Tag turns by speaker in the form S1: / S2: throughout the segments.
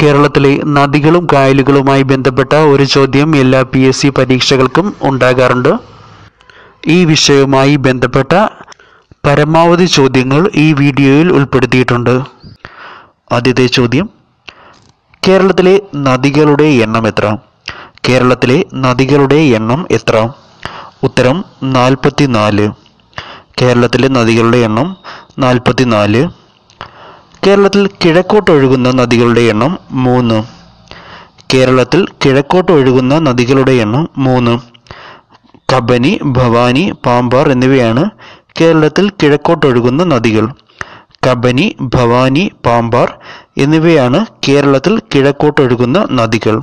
S1: കേരളത്തിലെ നദികളും കായലുകളുമായി ബന്ധപ്പെട്ട ഒരു ചോദ്യം എല്ലാ പി എസ് സി പരീക്ഷകൾക്കും ഉണ്ടാകാറുണ്ട് ഈ വിഷയവുമായി ബന്ധപ്പെട്ട പരമാവധി ചോദ്യങ്ങൾ ഈ വീഡിയോയിൽ ഉൾപ്പെടുത്തിയിട്ടുണ്ട് ആദ്യത്തെ ചോദ്യം കേരളത്തിലെ നദികളുടെ എണ്ണം എത്ര കേരളത്തിലെ നദികളുടെ എണ്ണം എത്ര ഉത്തരം നാൽപ്പത്തി നാല് കേരളത്തിലെ നദികളുടെ എണ്ണം നാൽപ്പത്തി നാല് കേരളത്തിൽ കിഴക്കോട്ട് ഒഴുകുന്ന നദികളുടെ എണ്ണം മൂന്ന് കേരളത്തിൽ കിഴക്കോട്ട് ഒഴുകുന്ന നദികളുടെ എണ്ണം മൂന്ന് കബനി ഭവാനി പാമ്പാർ എന്നിവയാണ് കേരളത്തിൽ കിഴക്കോട്ട് ഒഴുകുന്ന നദികൾ കബനി ഭവാനി പാമ്പാർ എന്നിവയാണ് കേരളത്തിൽ കിഴക്കോട്ട് ഒഴുകുന്ന നദികൾ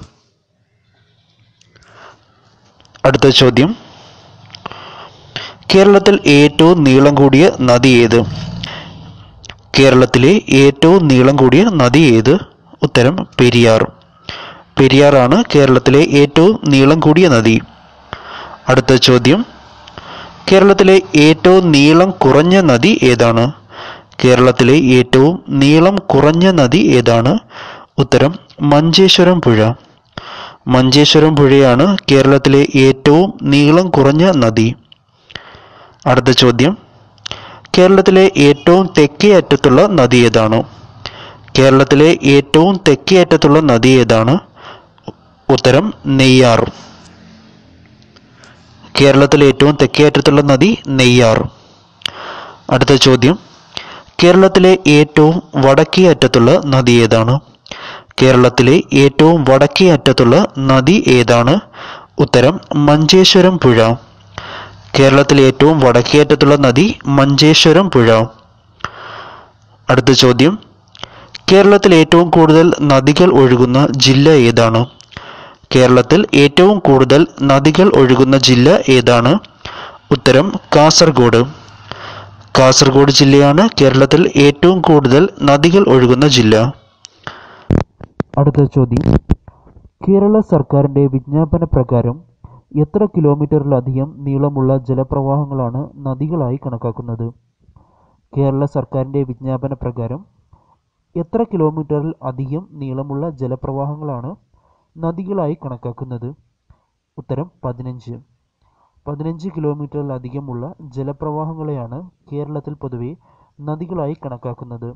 S1: അടുത്ത ചോദ്യം കേരളത്തിൽ ഏറ്റവും നീളം കൂടിയ നദി ഏത് കേരളത്തിലെ ഏറ്റവും നീളം കൂടിയ നദി ഏത് ഉത്തരം പെരിയാർ പെരിയാറാണ് കേരളത്തിലെ ഏറ്റവും നീളം കൂടിയ നദി അടുത്ത ചോദ്യം കേരളത്തിലെ ഏറ്റവും നീളം കുറഞ്ഞ നദി ഏതാണ് കേരളത്തിലെ ഏറ്റവും നീളം കുറഞ്ഞ നദി ഏതാണ് ഉത്തരം മഞ്ചേശ്വരം പുഴ മഞ്ചേശ്വരം പുഴയാണ് കേരളത്തിലെ ഏറ്റവും നീളം കുറഞ്ഞ നദി അടുത്ത ചോദ്യം കേരളത്തിലെ ഏറ്റവും തെക്കേ അറ്റത്തുള്ള നദി ഏതാണ് കേരളത്തിലെ ഏറ്റവും തെക്കേ അറ്റത്തുള്ള നദി ഏതാണ് ഉത്തരം നെയ്യാർ കേരളത്തിലെ ഏറ്റവും തെക്കേ അറ്റത്തുള്ള നദി നെയ്യാർ അടുത്ത ചോദ്യം കേരളത്തിലെ ഏറ്റവും വടക്കേ അറ്റത്തുള്ള നദി ഏതാണ് കേരളത്തിലെ ഏറ്റവും വടക്കേ അറ്റത്തുള്ള നദി ഏതാണ് ഉത്തരം മഞ്ചേശ്വരം പുഴ കേരളത്തിലെ ഏറ്റവും വടക്കേ അറ്റത്തുള്ള നദി മഞ്ചേശ്വരം പുഴ അടുത്ത ചോദ്യം കേരളത്തിൽ ഏറ്റവും കൂടുതൽ നദികൾ ഒഴുകുന്ന ജില്ല ഏതാണ് കേരളത്തിൽ ഏറ്റവും കൂടുതൽ നദികൾ ഒഴുകുന്ന ജില്ല ഏതാണ് ഉത്തരം കാസർഗോഡ് കാസർഗോഡ് ജില്ലയാണ് കേരളത്തിൽ ഏറ്റവും കൂടുതൽ നദികൾ ഒഴുകുന്ന ജില്ല അടുത്ത ചോദ്യം കേരള സർക്കാരിൻ്റെ വിജ്ഞാപന പ്രകാരം എത്ര കിലോമീറ്ററിലധികം നീളമുള്ള ജലപ്രവാഹങ്ങളാണ് നദികളായി കണക്കാക്കുന്നത് കേരള സർക്കാരിൻ്റെ വിജ്ഞാപന പ്രകാരം എത്ര കിലോമീറ്ററിൽ അധികം നീളമുള്ള ജലപ്രവാഹങ്ങളാണ് നദികളായി കണക്കാക്കുന്നത് ഉത്തരം പതിനഞ്ച് പതിനഞ്ച് കിലോമീറ്ററിലധികമുള്ള ജലപ്രവാഹങ്ങളെയാണ് കേരളത്തിൽ പൊതുവെ നദികളായി കണക്കാക്കുന്നത്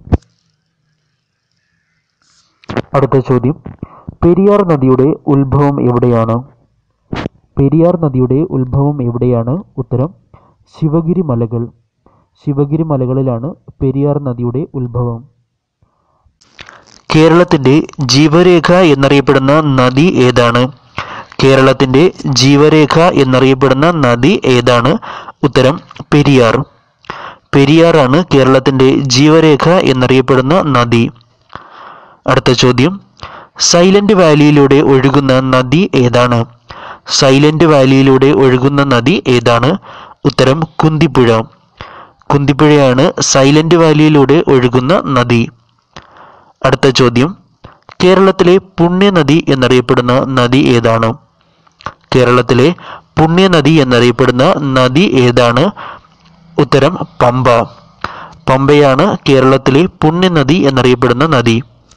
S1: അടുത്ത ചോദ്യം പെരിയാർ നദിയുടെ ഉത്ഭവം എവിടെയാണ് പെരിയാർ നദിയുടെ ഉത്ഭവം എവിടെയാണ് ഉത്തരം ശിവഗിരി മലകൾ ശിവഗിരി മലകളിലാണ് പെരിയാർ നദിയുടെ ഉത്ഭവം കേരളത്തിൻ്റെ ജീവരേഖ എന്നറിയപ്പെടുന്ന നദി ഏതാണ് കേരളത്തിൻ്റെ ജീവരേഖ എന്നറിയപ്പെടുന്ന നദി ഏതാണ് ഉത്തരം പെരിയാർ പെരിയാറാണ് കേരളത്തിൻ്റെ ജീവരേഖ എന്നറിയപ്പെടുന്ന നദി അടുത്ത ചോദ്യം സൈലന്റ് വാലിയിലൂടെ ഒഴുകുന്ന നദി ഏതാണ് സൈലന്റ് വാലിയിലൂടെ ഒഴുകുന്ന നദി ഏതാണ് ഉത്തരം കുന്തിപ്പുഴ കുന്തിപ്പുഴയാണ് സൈലന്റ് വാലിയിലൂടെ ഒഴുകുന്ന നദി അടുത്ത ചോദ്യം കേരളത്തിലെ പുണ്യനദി എന്നറിയപ്പെടുന്ന നദി ഏതാണ് കേരളത്തിലെ പുണ്യനദി എന്നറിയപ്പെടുന്ന നദി ഏതാണ് ഉത്തരം പമ്പ പമ്പയാണ് കേരളത്തിലെ പുണ്യനദി എന്നറിയപ്പെടുന്ന നദി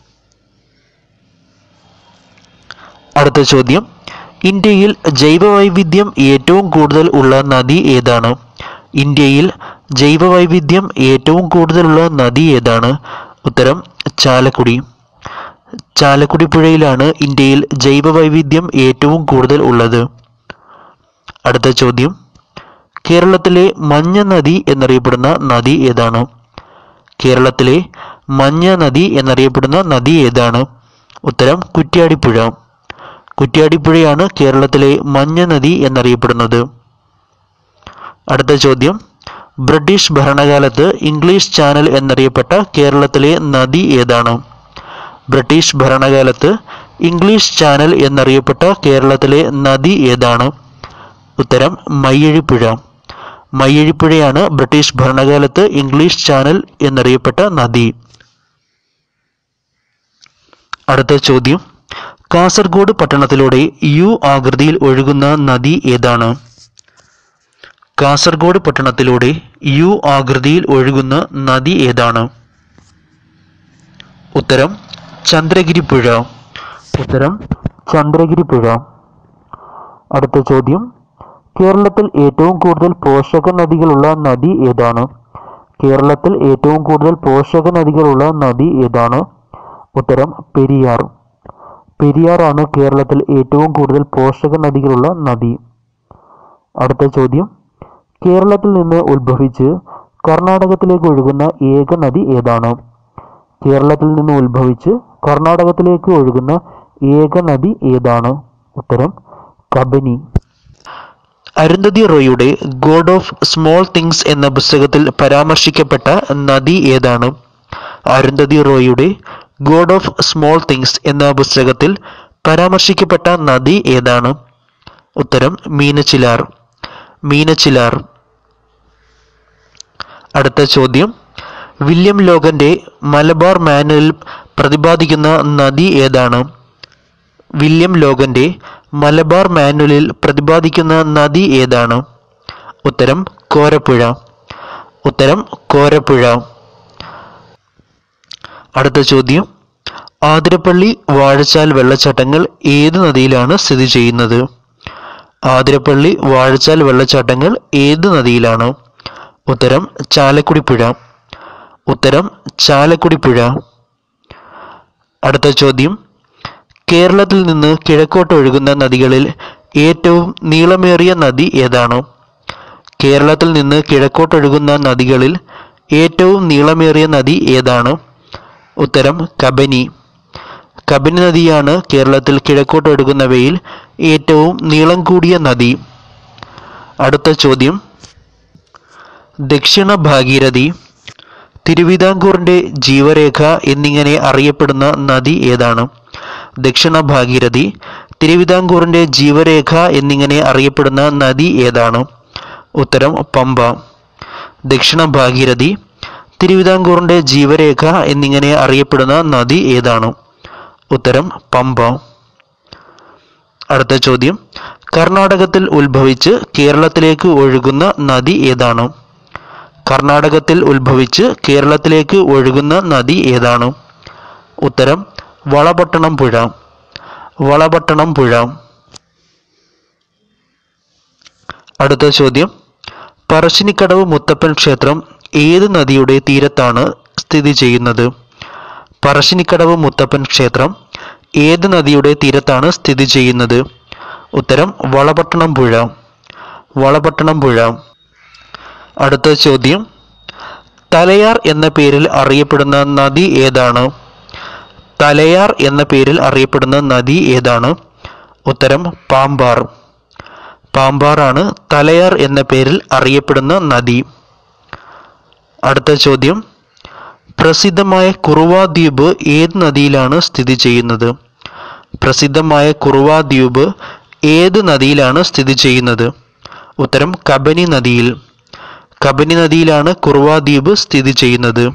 S1: അടുത്ത ചോദ്യം ഇന്ത്യയിൽ ജൈവവൈവിധ്യം ഏറ്റവും കൂടുതൽ ഉള്ള നദി ഏതാണ് ഇന്ത്യയിൽ ജൈവവൈവിധ്യം ഏറ്റവും കൂടുതലുള്ള നദി ഏതാണ് ഉത്തരം ചാലക്കുടി ചാലക്കുടി പുഴയിലാണ് ഇന്ത്യയിൽ ജൈവവൈവിധ്യം ഏറ്റവും കൂടുതൽ ഉള്ളത് അടുത്ത ചോദ്യം കേരളത്തിലെ മഞ്ഞ നദി എന്നറിയപ്പെടുന്ന നദി ഏതാണ് കേരളത്തിലെ മഞ്ഞ നദി എന്നറിയപ്പെടുന്ന നദി ഏതാണ് ഉത്തരം കുറ്റ്യാടിപ്പുഴ കുറ്റ്യാടിപ്പുഴയാണ് കേരളത്തിലെ മഞ്ഞ നദി എന്നറിയപ്പെടുന്നത് അടുത്ത ചോദ്യം ബ്രിട്ടീഷ് ഭരണകാലത്ത് ഇംഗ്ലീഷ് ചാനൽ എന്നറിയപ്പെട്ട കേരളത്തിലെ നദി ഏതാണ് ബ്രിട്ടീഷ് ഭരണകാലത്ത് ഇംഗ്ലീഷ് ചാനൽ എന്നറിയപ്പെട്ട കേരളത്തിലെ നദി ഏതാണ് ഉത്തരം മയ്യഴിപ്പുഴ മയ്യഴിപ്പുഴയാണ് ബ്രിട്ടീഷ് ഭരണകാലത്ത് ഇംഗ്ലീഷ് ചാനൽ എന്നറിയപ്പെട്ട നദി അടുത്ത ചോദ്യം കാസർഗോഡ് പട്ടണത്തിലൂടെ യു ആകൃതിയിൽ ഒഴുകുന്ന നദി ഏതാണ് കാസർഗോഡ് പട്ടണത്തിലൂടെ യു ആകൃതിയിൽ ഒഴുകുന്ന നദി ഏതാണ് ഉത്തരം ചന്ദ്രഗിരി പുഴ ഉത്തരം ചന്ദ്രഗിരി പുഴ അടുത്ത ചോദ്യം കേരളത്തിൽ ഏറ്റവും കൂടുതൽ പോഷക നദികളുള്ള നദി ഏതാണ് കേരളത്തിൽ ഏറ്റവും കൂടുതൽ പോഷക നദികളുള്ള നദി ഏതാണ് ഉത്തരം പെരിയാർ പെരിയാറാണ് കേരളത്തിൽ ഏറ്റവും കൂടുതൽ പോഷക നദികളുള്ള നദി അടുത്ത ചോദ്യം കേരളത്തിൽ നിന്ന് ഉത്ഭവിച്ച് കർണാടകത്തിലേക്ക് ഒഴുകുന്ന ഏക നദി ഏതാണ് കേരളത്തിൽ നിന്ന് ഉത്ഭവിച്ച് കർണാടകത്തിലേക്ക് ഒഴുകുന്ന ഏക നദി ഏതാണ് ഉത്തരം കബനി അരുന്ധതി റോയുടെ ഗോഡ് ഓഫ് സ്മോൾ തിങ്സ് എന്ന പുസ്തകത്തിൽ പരാമർശിക്കപ്പെട്ട നദി ഏതാണ് അരുന്ധതി റോയുടെ ഗോഡ് ഓഫ് സ്മോൾ തിങ്സ് എന്ന പുസ്തകത്തിൽ പരാമർശിക്കപ്പെട്ട നദി ഏതാണ് ഉത്തരം മീനച്ചിലാർ മീനച്ചിലാർ അടുത്ത ചോദ്യം വില്യം ലോഗന്റെ മലബാർ മാനുവൽ പ്രതിപാദിക്കുന്ന നദി ഏതാണ് വില്യം ലോഗന്റെ മലബാർ മാനുവലിൽ പ്രതിപാദിക്കുന്ന നദി ഏതാണ് ഉത്തരം കോരപ്പുഴ ഉത്തരം കോരപ്പുഴ അടുത്ത ചോദ്യം ആതിരപ്പള്ളി വാഴച്ചാൽ വെള്ളച്ചാട്ടങ്ങൾ ഏത് നദിയിലാണ് സ്ഥിതി ചെയ്യുന്നത് ആതിരപ്പള്ളി വാഴച്ചാൽ വെള്ളച്ചാട്ടങ്ങൾ ഏത് നദിയിലാണ് ഉത്തരം ചാലക്കുടി പുഴ ഉത്തരം ചാലക്കുടി പുഴ അടുത്ത ചോദ്യം കേരളത്തിൽ നിന്ന് കിഴക്കോട്ട് ഒഴുകുന്ന നദികളിൽ ഏറ്റവും നീളമേറിയ നദി ഏതാണ് കേരളത്തിൽ നിന്ന് കിഴക്കോട്ടൊഴുകുന്ന നദികളിൽ ഏറ്റവും നീളമേറിയ നദി ഏതാണ് ഉത്തരം കബനി കബനി നദിയാണ് കേരളത്തിൽ കിഴക്കോട്ടൊഴുകുന്നവയിൽ ഏറ്റവും നീളം കൂടിയ നദി അടുത്ത ചോദ്യം ദക്ഷിണ ഭാഗീരഥി തിരുവിതാംകൂറിന്റെ ജീവരേഖ എന്നിങ്ങനെ അറിയപ്പെടുന്ന നദി ഏതാണ് ദക്ഷിണ ഭാഗീരഥി തിരുവിതാംകൂറിന്റെ ജീവരേഖ എന്നിങ്ങനെ അറിയപ്പെടുന്ന നദി ഏതാണ് ഉത്തരം പമ്പ ദക്ഷിണ ഭാഗീരഥി തിരുവിതാംകൂറിന്റെ ജീവരേഖ എന്നിങ്ങനെ അറിയപ്പെടുന്ന നദി ഏതാണ് ഉത്തരം പമ്പ അടുത്ത ചോദ്യം കർണാടകത്തിൽ ഉത്ഭവിച്ച് കേരളത്തിലേക്ക് ഒഴുകുന്ന നദി ഏതാണ് കർണാടകത്തിൽ ഉത്ഭവിച്ച് കേരളത്തിലേക്ക് ഒഴുകുന്ന നദി ഏതാണ് ഉത്തരം വളപട്ടണം പുഴ വളപട്ടണം പുഴ അടുത്ത ചോദ്യം പറശ്ശിനിക്കടവ് മുത്തപ്പൻ ക്ഷേത്രം ഏത് നദിയുടെ തീരത്താണ് സ്ഥിതി ചെയ്യുന്നത് പറശ്ശിനിക്കടവ് മുത്തപ്പൻ ക്ഷേത്രം ഏത് നദിയുടെ തീരത്താണ് സ്ഥിതി ചെയ്യുന്നത് ഉത്തരം വളപട്ടണം പുഴ വളപട്ടണം പുഴ അടുത്ത ചോദ്യം തലയാർ എന്ന പേരിൽ അറിയപ്പെടുന്ന നദി ഏതാണ് തലയാർ എന്ന പേരിൽ അറിയപ്പെടുന്ന നദി ഏതാണ് ഉത്തരം പാമ്പാർ പാമ്പാറാണ് തലയാർ എന്ന പേരിൽ അറിയപ്പെടുന്ന നദി അടുത്ത ചോദ്യം പ്രസിദ്ധമായ കുറുവാ ദ്വീപ് ഏത് നദിയിലാണ് സ്ഥിതി ചെയ്യുന്നത് പ്രസിദ്ധമായ കുറുവാ ദ്വീപ് ഏത് നദിയിലാണ് സ്ഥിതി ചെയ്യുന്നത് ഉത്തരം കബനി നദിയിൽ കബനി നദിയിലാണ് കുറുവാ ദ്വീപ് സ്ഥിതി ചെയ്യുന്നത്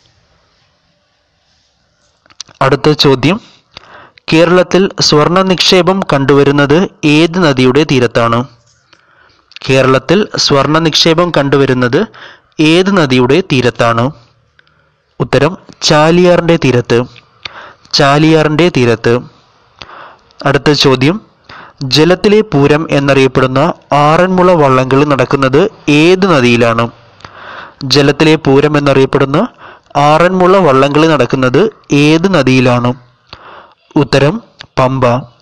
S1: അടുത്ത ചോദ്യം കേരളത്തിൽ സ്വർണ്ണ നിക്ഷേപം കണ്ടുവരുന്നത് ഏത് നദിയുടെ തീരത്താണ് കേരളത്തിൽ സ്വർണ്ണ നിക്ഷേപം കണ്ടുവരുന്നത് ഏത് നദിയുടെ തീരത്താണ് ഉത്തരം ചാലിയാറിൻ്റെ തീരത്ത് ചാലിയാറിൻ്റെ തീരത്ത് അടുത്ത ചോദ്യം ജലത്തിലെ പൂരം എന്നറിയപ്പെടുന്ന ആറന്മുള വള്ളംകളി നടക്കുന്നത് ഏത് നദിയിലാണ് ജലത്തിലെ പൂരം എന്നറിയപ്പെടുന്ന ആറന്മുള വള്ളംകളി നടക്കുന്നത് ഏത് നദിയിലാണ് ഉത്തരം പമ്പ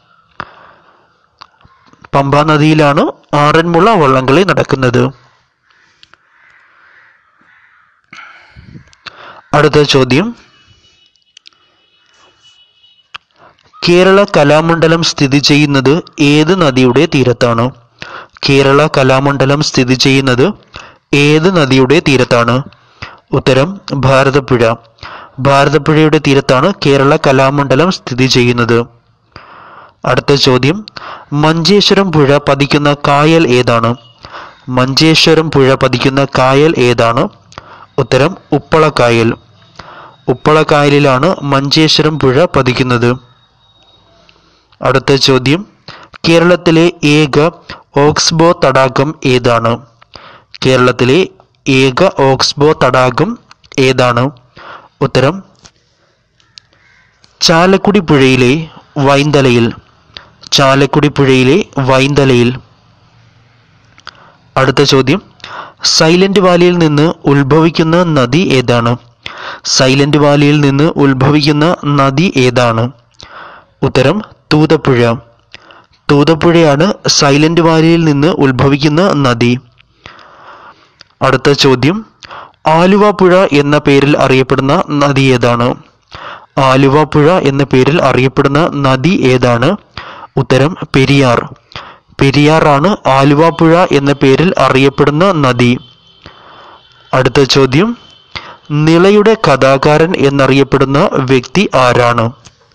S1: പമ്പ നദിയിലാണ് ആറന്മുള വള്ളംകളി നടക്കുന്നത് അടുത്ത ചോദ്യം കേരള കലാമണ്ഡലം സ്ഥിതി ചെയ്യുന്നത് ഏത് നദിയുടെ തീരത്താണ് കേരള കലാമണ്ഡലം സ്ഥിതി ചെയ്യുന്നത് ഏത് നദിയുടെ തീരത്താണ് ഉത്തരം ഭാരതപ്പുഴ ഭാരതപ്പുഴയുടെ തീരത്താണ് കേരള കലാമണ്ഡലം സ്ഥിതി ചെയ്യുന്നത് അടുത്ത ചോദ്യം മഞ്ചേശ്വരം പുഴ പതിക്കുന്ന കായൽ ഏതാണ് മഞ്ചേശ്വരം പുഴ പതിക്കുന്ന കായൽ ഏതാണ് ഉത്തരം ഉപ്പളക്കായൽ ഉപ്പളക്കായലിലാണ് മഞ്ചേശ്വരം പുഴ പതിക്കുന്നത് അടുത്ത ചോദ്യം കേരളത്തിലെ ഏക ഓക്സ്ബോ തടാകം ഏതാണ് കേരളത്തിലെ ഏക ഓക്സ്ബോ തടാകം ഏതാണ് ഉത്തരം ചാലക്കുടി പുഴയിലെ വൈന്തലയിൽ ചാലക്കുടി പുഴയിലെ വൈന്തലയിൽ അടുത്ത ചോദ്യം സൈലന്റ് വാലിയിൽ നിന്ന് ഉത്ഭവിക്കുന്ന നദി ഏതാണ് സൈലന്റ് വാലിയിൽ നിന്ന് ഉത്ഭവിക്കുന്ന നദി ഏതാണ് ഉത്തരം തൂതപ്പുഴ തൂതപ്പുഴയാണ് സൈലന്റ് വാലിയിൽ നിന്ന് ഉത്ഭവിക്കുന്ന നദി അടുത്ത ചോദ്യം ആലുവ പുഴ എന്ന പേരിൽ അറിയപ്പെടുന്ന നദി ഏതാണ് ആലുവ പുഴ എന്ന പേരിൽ അറിയപ്പെടുന്ന നദി ഏതാണ് ഉത്തരം പെരിയാർ പെരിയാറാണ് ആലുവ പുഴ എന്ന പേരിൽ അറിയപ്പെടുന്ന നദി അടുത്ത ചോദ്യം നിളയുടെ കഥാകാരൻ എന്നറിയപ്പെടുന്ന വ്യക്തി ആരാണ്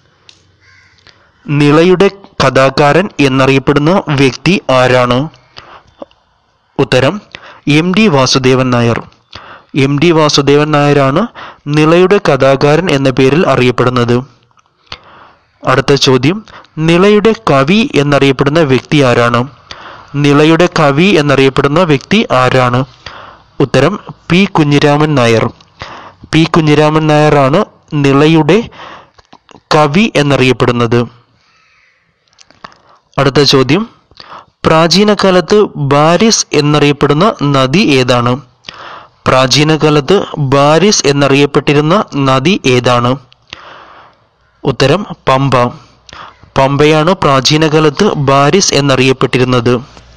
S1: നിളയുടെ കഥാകാരൻ എന്നറിയപ്പെടുന്ന വ്യക്തി ആരാണ് ഉത്തരം M D Vasudevan Nair M D Vasudevan നായരാണ് നിളയുടെ കഥാകാരൻ എന്ന പേരിൽ അറിയപ്പെടുന്നത് അടുത്ത ചോദ്യം നിളയുടെ കവി എന്നറിയപ്പെടുന്ന വ്യക്തി ആരാണ് നിളയുടെ കവി എന്നറിയപ്പെടുന്ന വ്യക്തി ആരാണ് ഉത്തരം പി കുഞ്ഞിരാമൻ നായർ പി കുഞ്ഞിരാമൻ നായരാണ് നിളയുടെ കവി എന്നറിയപ്പെടുന്നത് അടുത്ത ചോദ്യം പ്രാചീന കാലത്ത് ബാരിസ് എന്നറിയപ്പെടുന്ന നദി ഏതാണ് പ്രാചീന കാലത്ത് ബാരിസ് എന്നറിയപ്പെട്ടിരുന്ന നദി ഏതാണ് ഉത്തരം പമ്പ പമ്പയാണ് പ്രാചീന കാലത്ത് ബാരിസ് എന്നറിയപ്പെട്ടിരുന്നത്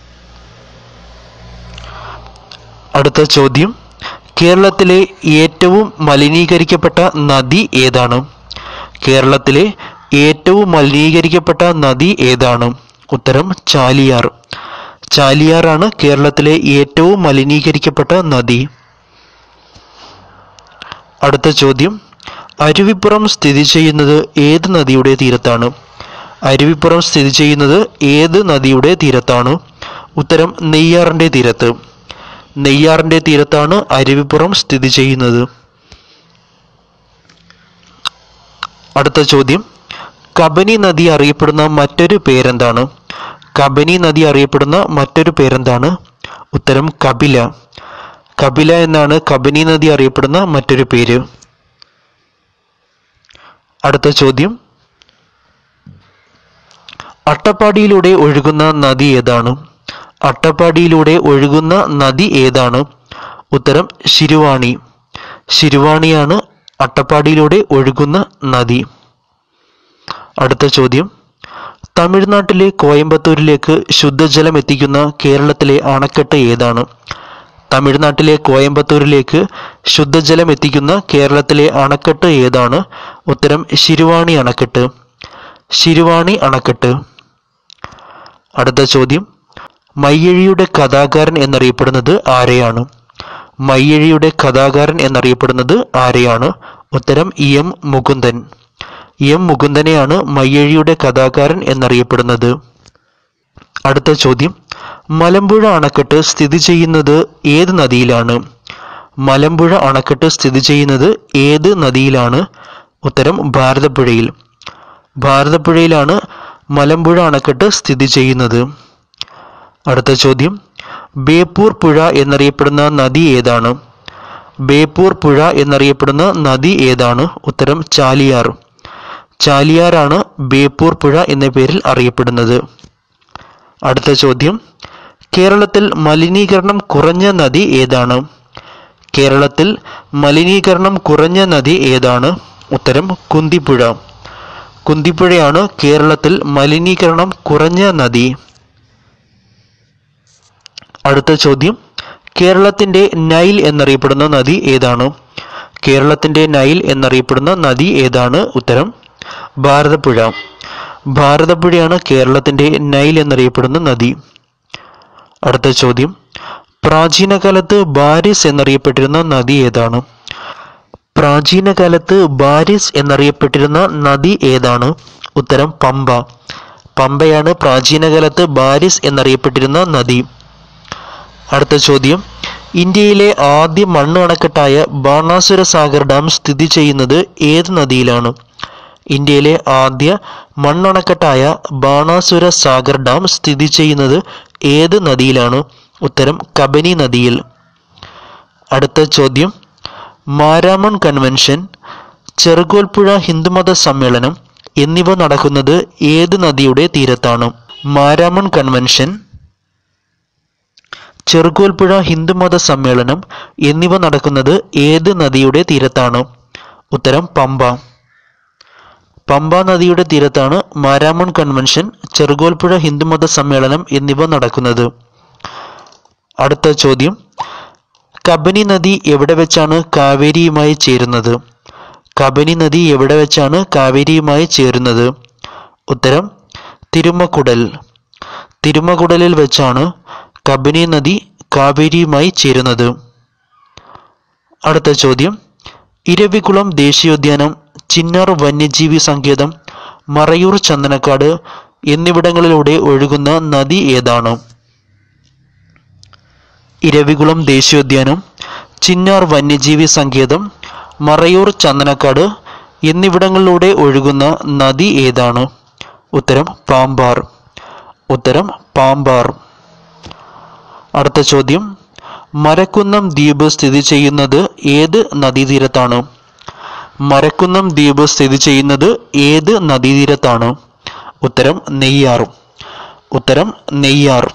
S1: അടുത്ത ചോദ്യം കേരളത്തിലെ ഏറ്റവും മലിനീകരിക്കപ്പെട്ട നദി ഏതാണ് കേരളത്തിലെ ഏറ്റവും മലിനീകരിക്കപ്പെട്ട നദി ഏതാണ് ഉത്തരം ചാലിയാർ ചാലിയാറാണ് കേരളത്തിലെ ഏറ്റവും മലിനീകരിക്കപ്പെട്ട നദി അടുത്ത ചോദ്യം അരുവിപ്പുറം സ്ഥിതി ചെയ്യുന്നത് ഏത് നദിയുടെ തീരത്താണ് അരുവിപ്പുറം സ്ഥിതി ചെയ്യുന്നത് ഏത് നദിയുടെ തീരത്താണ് ഉത്തരം നെയ്യാറിൻ്റെ തീരത്ത് നെയ്യാറിൻ്റെ തീരത്താണ് അരുവിപ്പുറം സ്ഥിതി ചെയ്യുന്നത് അടുത്ത ചോദ്യം കബനി നദി അറിയപ്പെടുന്ന മറ്റൊരു പേരെന്താണ് കബനി നദി അറിയപ്പെടുന്ന മറ്റൊരു പേരെന്താണ് ഉത്തരം കപില കപില എന്നാണ് കബനി നദി അറിയപ്പെടുന്ന മറ്റൊരു പേര് അടുത്ത ചോദ്യം അട്ടപ്പാടിയിലൂടെ ഒഴുകുന്ന നദി ഏതാണ് അട്ടപ്പാടിയിലൂടെ ഒഴുകുന്ന നദി ഏതാണ് ഉത്തരം ശിരുവാണി ശിരുവാണിയാണ് അട്ടപ്പാടിയിലൂടെ ഒഴുകുന്ന നദി അടുത്ത ചോദ്യം തമിഴ്നാട്ടിലെ കോയമ്പത്തൂരിലേക്ക് ശുദ്ധജലം എത്തിക്കുന്ന കേരളത്തിലെ അണക്കെട്ട് ഏതാണ് തമിഴ്നാട്ടിലെ കോയമ്പത്തൂരിലേക്ക് ശുദ്ധജലം എത്തിക്കുന്ന കേരളത്തിലെ അണക്കെട്ട് ഏതാണ് ഉത്തരം ശിരുവാണി അണക്കെട്ട് ശിരുവാണി അണക്കെട്ട് അടുത്ത ചോദ്യം മയ്യഴിയുടെ കഥാകാരൻ എന്നറിയപ്പെടുന്നത് ആരെയാണ് മയ്യഴിയുടെ കഥാകാരൻ എന്നറിയപ്പെടുന്നത് ആരെയാണ് ഉത്തരം എം മുകുന്ദൻ എം മുകുന്ദനെയാണ് മയ്യഴിയുടെ കഥാകാരൻ എന്നറിയപ്പെടുന്നത് അടുത്ത ചോദ്യം മലമ്പുഴ അണക്കെട്ട് സ്ഥിതി ചെയ്യുന്നത് ഏത് നദിയിലാണ് മലമ്പുഴ അണക്കെട്ട് സ്ഥിതി ചെയ്യുന്നത് ഏത് നദിയിലാണ് ഉത്തരം ഭാരതപ്പുഴയിൽ ഭാരതപ്പുഴയിലാണ് മലമ്പുഴ അണക്കെട്ട് സ്ഥിതി ചെയ്യുന്നത് അടുത്ത ചോദ്യം ബേപ്പൂർ പുഴ എന്നറിയപ്പെടുന്ന നദി ഏതാണ് ബേപ്പൂർ പുഴ എന്നറിയപ്പെടുന്ന നദി ഏതാണ് ഉത്തരം ചാലിയാർ ചാലിയാറാണ് ബേപ്പൂർ പുഴ എന്ന പേരിൽ അറിയപ്പെടുന്നത് അടുത്ത ചോദ്യം കേരളത്തിൽ മലിനീകരണം കുറഞ്ഞ നദി ഏതാണ് കേരളത്തിൽ മലിനീകരണം കുറഞ്ഞ നദി ഏതാണ് ഉത്തരം കുന്തിപ്പുഴ കുന്തിപ്പുഴയാണ് കേരളത്തിൽ മലിനീകരണം കുറഞ്ഞ നദി അടുത്ത ചോദ്യം കേരളത്തിന്റെ നൈൽ എന്നറിയപ്പെടുന്ന നദി ഏതാണ് കേരളത്തിന്റെ നൈൽ എന്നറിയപ്പെടുന്ന നദി ഏതാണ് ഉത്തരം ഭാരതപ്പുഴ ഭാരതപ്പുഴയാണ് കേരളത്തിന്റെ നൈൽ എന്നറിയപ്പെടുന്ന നദി അടുത്ത ചോദ്യം പ്രാചീന കാലത്ത് ബാരിസ് എന്നറിയപ്പെട്ടിരുന്ന നദി ഏതാണ് പ്രാചീന കാലത്ത് ബാരിസ് എന്നറിയപ്പെട്ടിരുന്ന നദി ഏതാണ് ഉത്തരം പമ്പ പമ്പയാണ് പ്രാചീന കാലത്ത് ബാരിസ് എന്നറിയപ്പെട്ടിരുന്ന നദി അടുത്ത ചോദ്യം ഇന്ത്യയിലെ ആദ്യ മണ്ണ് അണക്കെട്ടായ ബാണാസുര സാഗർ ഡാം സ്ഥിതി ചെയ്യുന്നത് ഏത് നദിയിലാണ് ഇന്ത്യയിലെ ആദ്യ മണ്ണണക്കെട്ടായ ബാണാസുര സാഗർ ഡാം സ്ഥിതി ചെയ്യുന്നത് ഏത് നദിയിലാണ് ഉത്തരം കബനി നദിയിൽ അടുത്ത ചോദ്യം മാരാമൺ കൺവെൻഷൻ ചെറുകോൽപ്പുഴ ഹിന്ദുമത സമ്മേളനം എന്നിവ നടക്കുന്നത് ഏത് നദിയുടെ തീരത്താണ് മാരാമൺ കൺവെൻഷൻ ചെറുകോൽപ്പുഴ ഹിന്ദുമത സമ്മേളനം എന്നിവ നടക്കുന്നത് ഏത് നദിയുടെ തീരത്താണ് ഉത്തരം പമ്പ പമ്പ നദിയുടെ തീരത്താണ് മാരാമൺ കൺവെൻഷൻ ചെറുകോൽപ്പുഴ ഹിന്ദുമത സമ്മേളനം എന്നിവ നടക്കുന്നത് അടുത്ത ചോദ്യം കബനി നദി എവിടെ വെച്ചാണ് കാവേരിയുമായി ചേരുന്നത് കബനി നദി എവിടെ വെച്ചാണ് കാവേരിയുമായി ചേരുന്നത് ഉത്തരം തിരുമക്കുടൽ തിരുമകുടലിൽ വെച്ചാണ് കബനി നദി കാവേരിയുമായി ചേരുന്നത് അടുത്ത ചോദ്യം ഇരവികുളം ദേശീയോദ്യാനം ചിന്നാർ വന്യജീവി സങ്കേതം മറയൂർ ചന്ദനക്കാട് എന്നിവിടങ്ങളിലൂടെ ഒഴുകുന്ന നദി ഏതാണ് ഇരവികുളം ദേശീയോദ്യാനം ചിന്നാർ വന്യജീവി സങ്കേതം മറയൂർ ചന്ദനക്കാട് എന്നിവിടങ്ങളിലൂടെ ഒഴുകുന്ന നദി ഏതാണ് ഉത്തരം പാമ്പാർ ഉത്തരം പാമ്പാർ അടുത്ത ചോദ്യം മരക്കുന്നം ദ്വീപ് സ്ഥിതി ചെയ്യുന്നത് ഏത് നദീതീരത്താണ് മരക്കുന്നം ദ്വീപ് സ്ഥിതി ചെയ്യുന്നത് ഏത് നദീതീരത്താണ് ഉത്തരം നെയ്യാർ ഉത്തരം നെയ്യാർ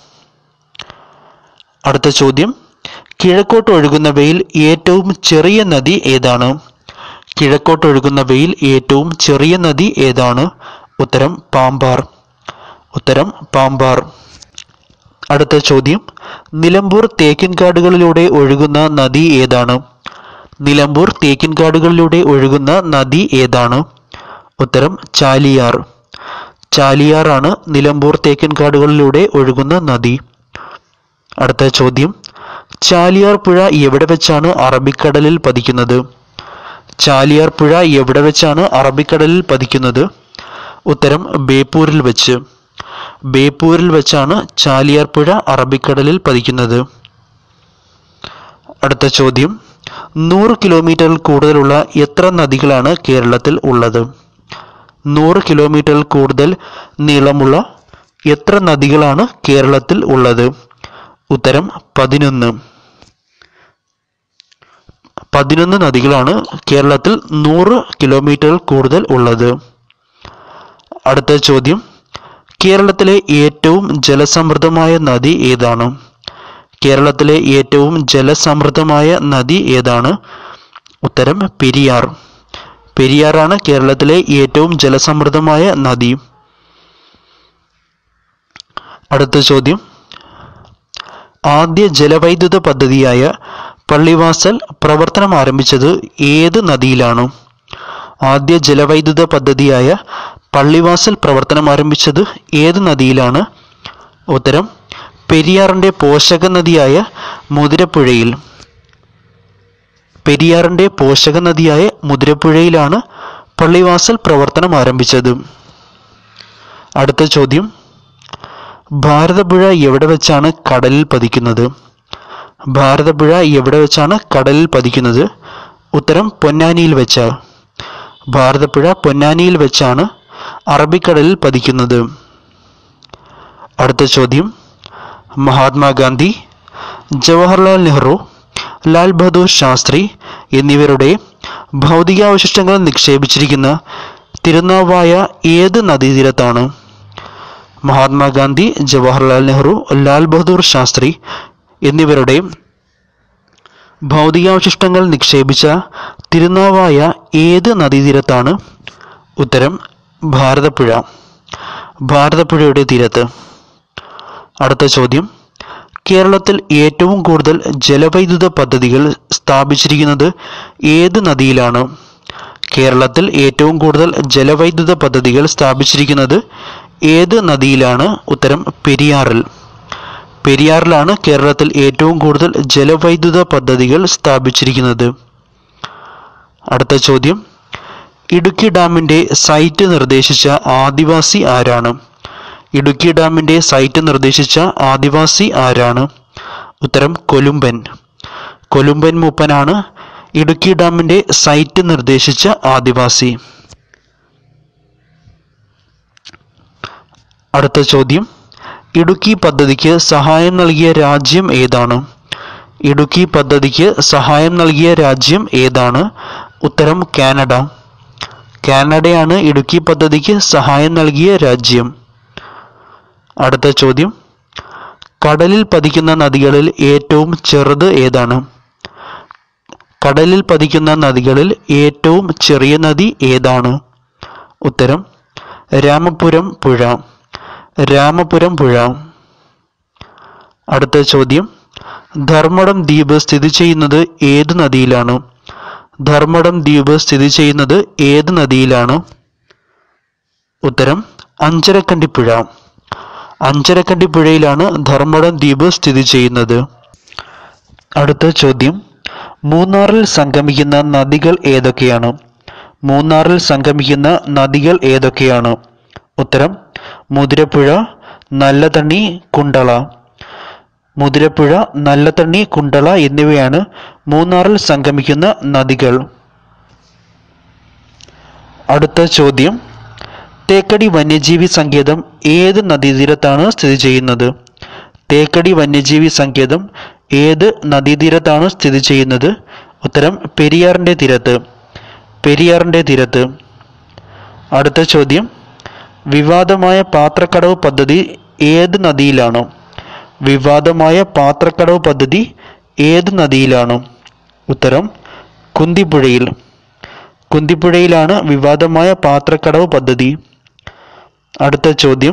S1: അടുത്ത ചോദ്യം കിഴക്കോട്ട് ഒഴുകുന്നവയിൽ ഏറ്റവും ചെറിയ നദി ഏതാണ് കിഴക്കോട്ട് ഒഴുകുന്നവയിൽ ഏറ്റവും ചെറിയ നദി ഏതാണ് ഉത്തരം പാമ്പാർ ഉത്തരം പാമ്പാർ അടുത്ത ചോദ്യം നിലമ്പൂർ തേക്കിൻകാടുകളിലൂടെ ഒഴുകുന്ന നദി ഏതാണ് നിലമ്പൂർ തേക്കിൻകാടുകളിലൂടെ ഒഴുകുന്ന നദി ഏതാണ് ഉത്തരം ചാലിയാർ ചാലിയാറാണ് നിലമ്പൂർ തേക്കിൻകാടുകളിലൂടെ ഒഴുകുന്ന നദി അടുത്ത ചോദ്യം ചാലിയാർ പുഴ എവിടെ വെച്ചാണ് അറബിക്കടലിൽ പതിക്കുന്നത് ചാലിയാർ പുഴ എവിടെ വെച്ചാണ് അറബിക്കടലിൽ പതിക്കുന്നത് ഉത്തരം ബേപ്പൂരിൽ വെച്ച് ബേപ്പൂരിൽ വെച്ചാണ് ചാലിയാർ പുഴ അറബിക്കടലിൽ പതിക്കുന്നത് അടുത്ത ചോദ്യം നൂറ് കിലോമീറ്ററിൽ കൂടുതലുള്ള എത്ര നദികളാണ് കേരളത്തിൽ ഉള്ളത് നൂറ് കിലോമീറ്ററിൽ കൂടുതൽ നീളമുള്ള എത്ര നദികളാണ് കേരളത്തിൽ ഉള്ളത് ഉത്തരം പതിനൊന്ന് പതിനൊന്ന് നദികളാണ് കേരളത്തിൽ നൂറ് കിലോമീറ്ററിൽ കൂടുതൽ ഉള്ളത് അടുത്ത ചോദ്യം കേരളത്തിലെ ഏറ്റവും ജലസമൃദ്ധമായ നദി ഏതാണ് കേരളത്തിലെ ഏറ്റവും ജലസമൃദ്ധമായ നദി ഏതാണ് ഉത്തരം പെരിയാർ പെരിയാറാണ് കേരളത്തിലെ ഏറ്റവും ജലസമൃദ്ധമായ നദി അടുത്ത ചോദ്യം ആദ്യ ജലവൈദ്യുത പദ്ധതിയായ പള്ളിവാസൽ പ്രവർത്തനം ആരംഭിച്ചത് ഏത് നദിയിലാണ് ആദ്യ ജലവൈദ്യുത പദ്ധതിയായ പള്ളിവാസൽ പ്രവർത്തനം ആരംഭിച്ചത് ഏത് നദിയിലാണ് ഉത്തരം പെരിയാറിന്റെ പോഷക നദിയായ മുതിരപ്പുഴയിൽ പെരിയാറിന്റെ പോഷക നദിയായ മുതിരപ്പുഴയിലാണ് പള്ളിവാസൽ പ്രവർത്തനം ആരംഭിച്ചത് അടുത്ത ചോദ്യം ഭാരതപ്പുഴ എവിടെ വെച്ചാണ് കടലിൽ പതിക്കുന്നത് ഭാരതപ്പുഴ എവിടെ വെച്ചാണ് കടലിൽ പതിക്കുന്നത് ഉത്തരം പൊന്നാനിയിൽ വെച്ച് ഭാരതപ്പുഴ പൊന്നാനിയിൽ വെച്ചാണ് അറബിക്കടലിൽ പതിക്കുന്നത് അടുത്ത ചോദ്യം മഹാത്മാഗാന്ധി ജവഹർലാൽ നെഹ്റു ലാൽ ബഹദൂർ ശാസ്ത്രി എന്നിവരുടെ ഭൗതികാവശിഷ്ടങ്ങൾ നിക്ഷേപിച്ചിരിക്കുന്ന തിരുനാവായ ഏത് നദീതീരത്താണ് മഹാത്മാഗാന്ധി ജവഹർലാൽ നെഹ്റു ലാൽ ബഹദൂർ ശാസ്ത്രി എന്നിവരുടെ ഭൗതികാവശിഷ്ടങ്ങൾ നിക്ഷേപിച്ച തിരുനാവായ ഏത് നദീതീരത്താണ് ഉത്തരം ഭാരതപ്പുഴ ഭാരതപ്പുഴയുടെ തീരത്ത് അടുത്ത ചോദ്യം കേരളത്തിൽ ഏറ്റവും കൂടുതൽ ജലവൈദ്യുത പദ്ധതികൾ സ്ഥാപിച്ചിരിക്കുന്നത് ഏത് നദിയിലാണ് കേരളത്തിൽ ഏറ്റവും കൂടുതൽ ജലവൈദ്യുത പദ്ധതികൾ സ്ഥാപിച്ചിരിക്കുന്നത് ഏത് നദിയിലാണ് ഉത്തരം പെരിയാറിൽ പെരിയാറിലാണ് കേരളത്തിൽ ഏറ്റവും കൂടുതൽ ജലവൈദ്യുത പദ്ധതികൾ സ്ഥാപിച്ചിരിക്കുന്നത് അടുത്ത ചോദ്യം ഇടുക്കി ഡാമിന്റെ സൈറ്റ് നിർദ്ദേശിച്ച ആദിവാസി ആരാണ് ഇടുക്കി ഡാമിന്റെ സൈറ്റ് നിർദ്ദേശിച്ച ആദിവാസി ആരാണ് ഉത്തരം കൊലുമ്പൻ കൊലുമ്പൻ മൂപ്പനാണ് ഇടുക്കി ഡാമിന്റെ സൈറ്റ് നിർദ്ദേശിച്ച ആദിവാസി അടുത്ത ചോദ്യം ഇടുക്കി പദ്ധതിക്ക് സഹായം നൽകിയ രാജ്യം ഏതാണ് ഇടുക്കി പദ്ധതിക്ക് സഹായം നൽകിയ രാജ്യം ഏതാണ് ഉത്തരം കാനഡ കാനഡയാണ് ഇടുക്കി പദ്ധതിക്ക് സഹായം നൽകിയ രാജ്യം അടുത്ത ചോദ്യം കടലിൽ പതിക്കുന്ന നദികളിൽ ഏറ്റവും ചെറുത് ഏതാണ് കടലിൽ പതിക്കുന്ന നദികളിൽ ഏറ്റവും ചെറിയ നദി ഏതാണ് ഉത്തരം രാമപുരം പുഴ രാമപുരം പുഴ അടുത്ത ചോദ്യം ധർമ്മടം ദ്വീപ് സ്ഥിതി ചെയ്യുന്നത് ഏത് നദിയിലാണ് ധർമ്മടം ദ്വീപ് സ്ഥിതി ചെയ്യുന്നത് ഏത് നദിയിലാണ് ഉത്തരം അഞ്ചരക്കണ്ടിപ്പുഴ അഞ്ചരക്കണ്ടിപ്പുഴയിലാണ് ധർമ്മടം ദ്വീപ് സ്ഥിതി ചെയ്യുന്നത് അടുത്ത ചോദ്യം മൂന്നാറിൽ സംഗമിക്കുന്ന നദികൾ ഏതൊക്കെയാണ് മൂന്നാറിൽ സംഗമിക്കുന്ന നദികൾ ഏതൊക്കെയാണ് ഉത്തരം മുതിരപ്പുഴ നല്ലതണ്ണി കുണ്ടള മുതിരപ്പുഴ നല്ലതണ്ണി കുണ്ടള എന്നിവയാണ് മൂന്നാറിൽ സംഗമിക്കുന്ന നദികൾ അടുത്ത ചോദ്യം തേക്കടി വന്യജീവി സങ്കേതം ഏത് നദീതീരത്താണ് സ്ഥിതി ചെയ്യുന്നത് തേക്കടി വന്യജീവി സങ്കേതം ഏത് നദീതീരത്താണ് സ്ഥിതി ചെയ്യുന്നത് ഉത്തരം പെരിയാറിൻ്റെ തീരത്ത് പെരിയാറിൻ്റെ തീരത്ത് അടുത്ത ചോദ്യം വിവാദമായ പാത്രക്കടവ് പദ്ധതി ഏത് നദിയിലാണ് വിവാദമായ പാത്രക്കടവ് പദ്ധതി ഏത് നദിയിലാണ് ഉത്തരം കുന്തിപ്പുഴയിൽ കുന്തിപ്പുഴയിലാണ് വിവാദമായ പാത്രക്കടവ് പദ്ധതി അടുത്ത ചോദ്യം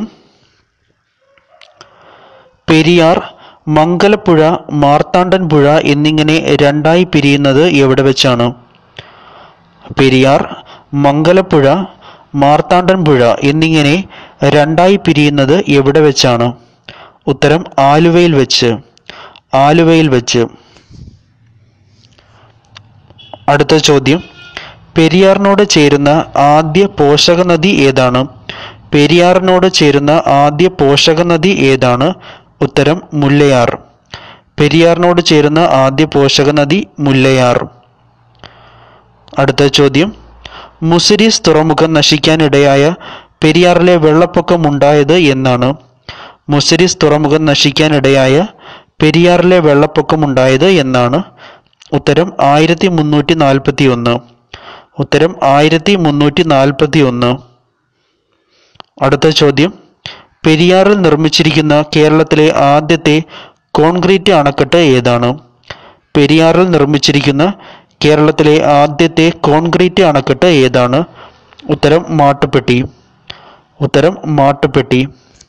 S1: പെരിയാർ മംഗലപ്പുഴ മാർത്താണ്ഡൻ പുഴ എന്നിങ്ങനെ രണ്ടായി പിരിയുന്നത് എവിടെ വെച്ചാണ് പെരിയാർ മംഗലപ്പുഴ മാർത്താണ്ഡൻ പുഴ എന്നിങ്ങനെ രണ്ടായി പിരിയുന്നത് എവിടെ വെച്ചാണ് ഉത്തരം ആലുവയിൽ വെച്ച് ആലുവയിൽ വെച്ച് അടുത്ത ചോദ്യം പെരിയാറിനോട് ചേരുന്ന ആദ്യ പോഷക നദി ഏതാണ് പെരിയാറിനോട് ചേരുന്ന ആദ്യ പോഷക നദി ഏതാണ് ഉത്തരം മുല്ലയാർ പെരിയാറിനോട് ചേരുന്ന ആദ്യ പോഷക നദി മുല്ലയാർ അടുത്ത ചോദ്യം മുസിരിസ് തുറമുഖം നശിക്കാനിടയായ പെരിയാറിലെ വെള്ളപ്പൊക്കം ഉണ്ടായത് എന്നാണ് മുസിരിസ് തുറമുഖം നശിക്കാനിടയായ പെരിയാറിലെ വെള്ളപ്പൊക്കം ഉണ്ടായത് എന്നാണ് ഉത്തരം ആയിരത്തി മുന്നൂറ്റി നാൽപ്പത്തി ഒന്ന് ഉത്തരം ആയിരത്തി മുന്നൂറ്റി നാൽപ്പത്തി ഒന്ന് അടുത്ത ചോദ്യം പെരിയാറിൽ നിർമ്മിച്ചിരിക്കുന്ന കേരളത്തിലെ ആദ്യത്തെ കോൺക്രീറ്റ് അണക്കെട്ട് ഏതാണ് പെരിയാറിൽ നിർമ്മിച്ചിരിക്കുന്ന കേരളത്തിലെ ആദ്യത്തെ കോൺക്രീറ്റ് അണക്കെട്ട് ഏതാണ് ഉത്തരം മാട്ടുപ്പെട്ടി ഉത്തരം മാട്ടുപ്പെട്ടി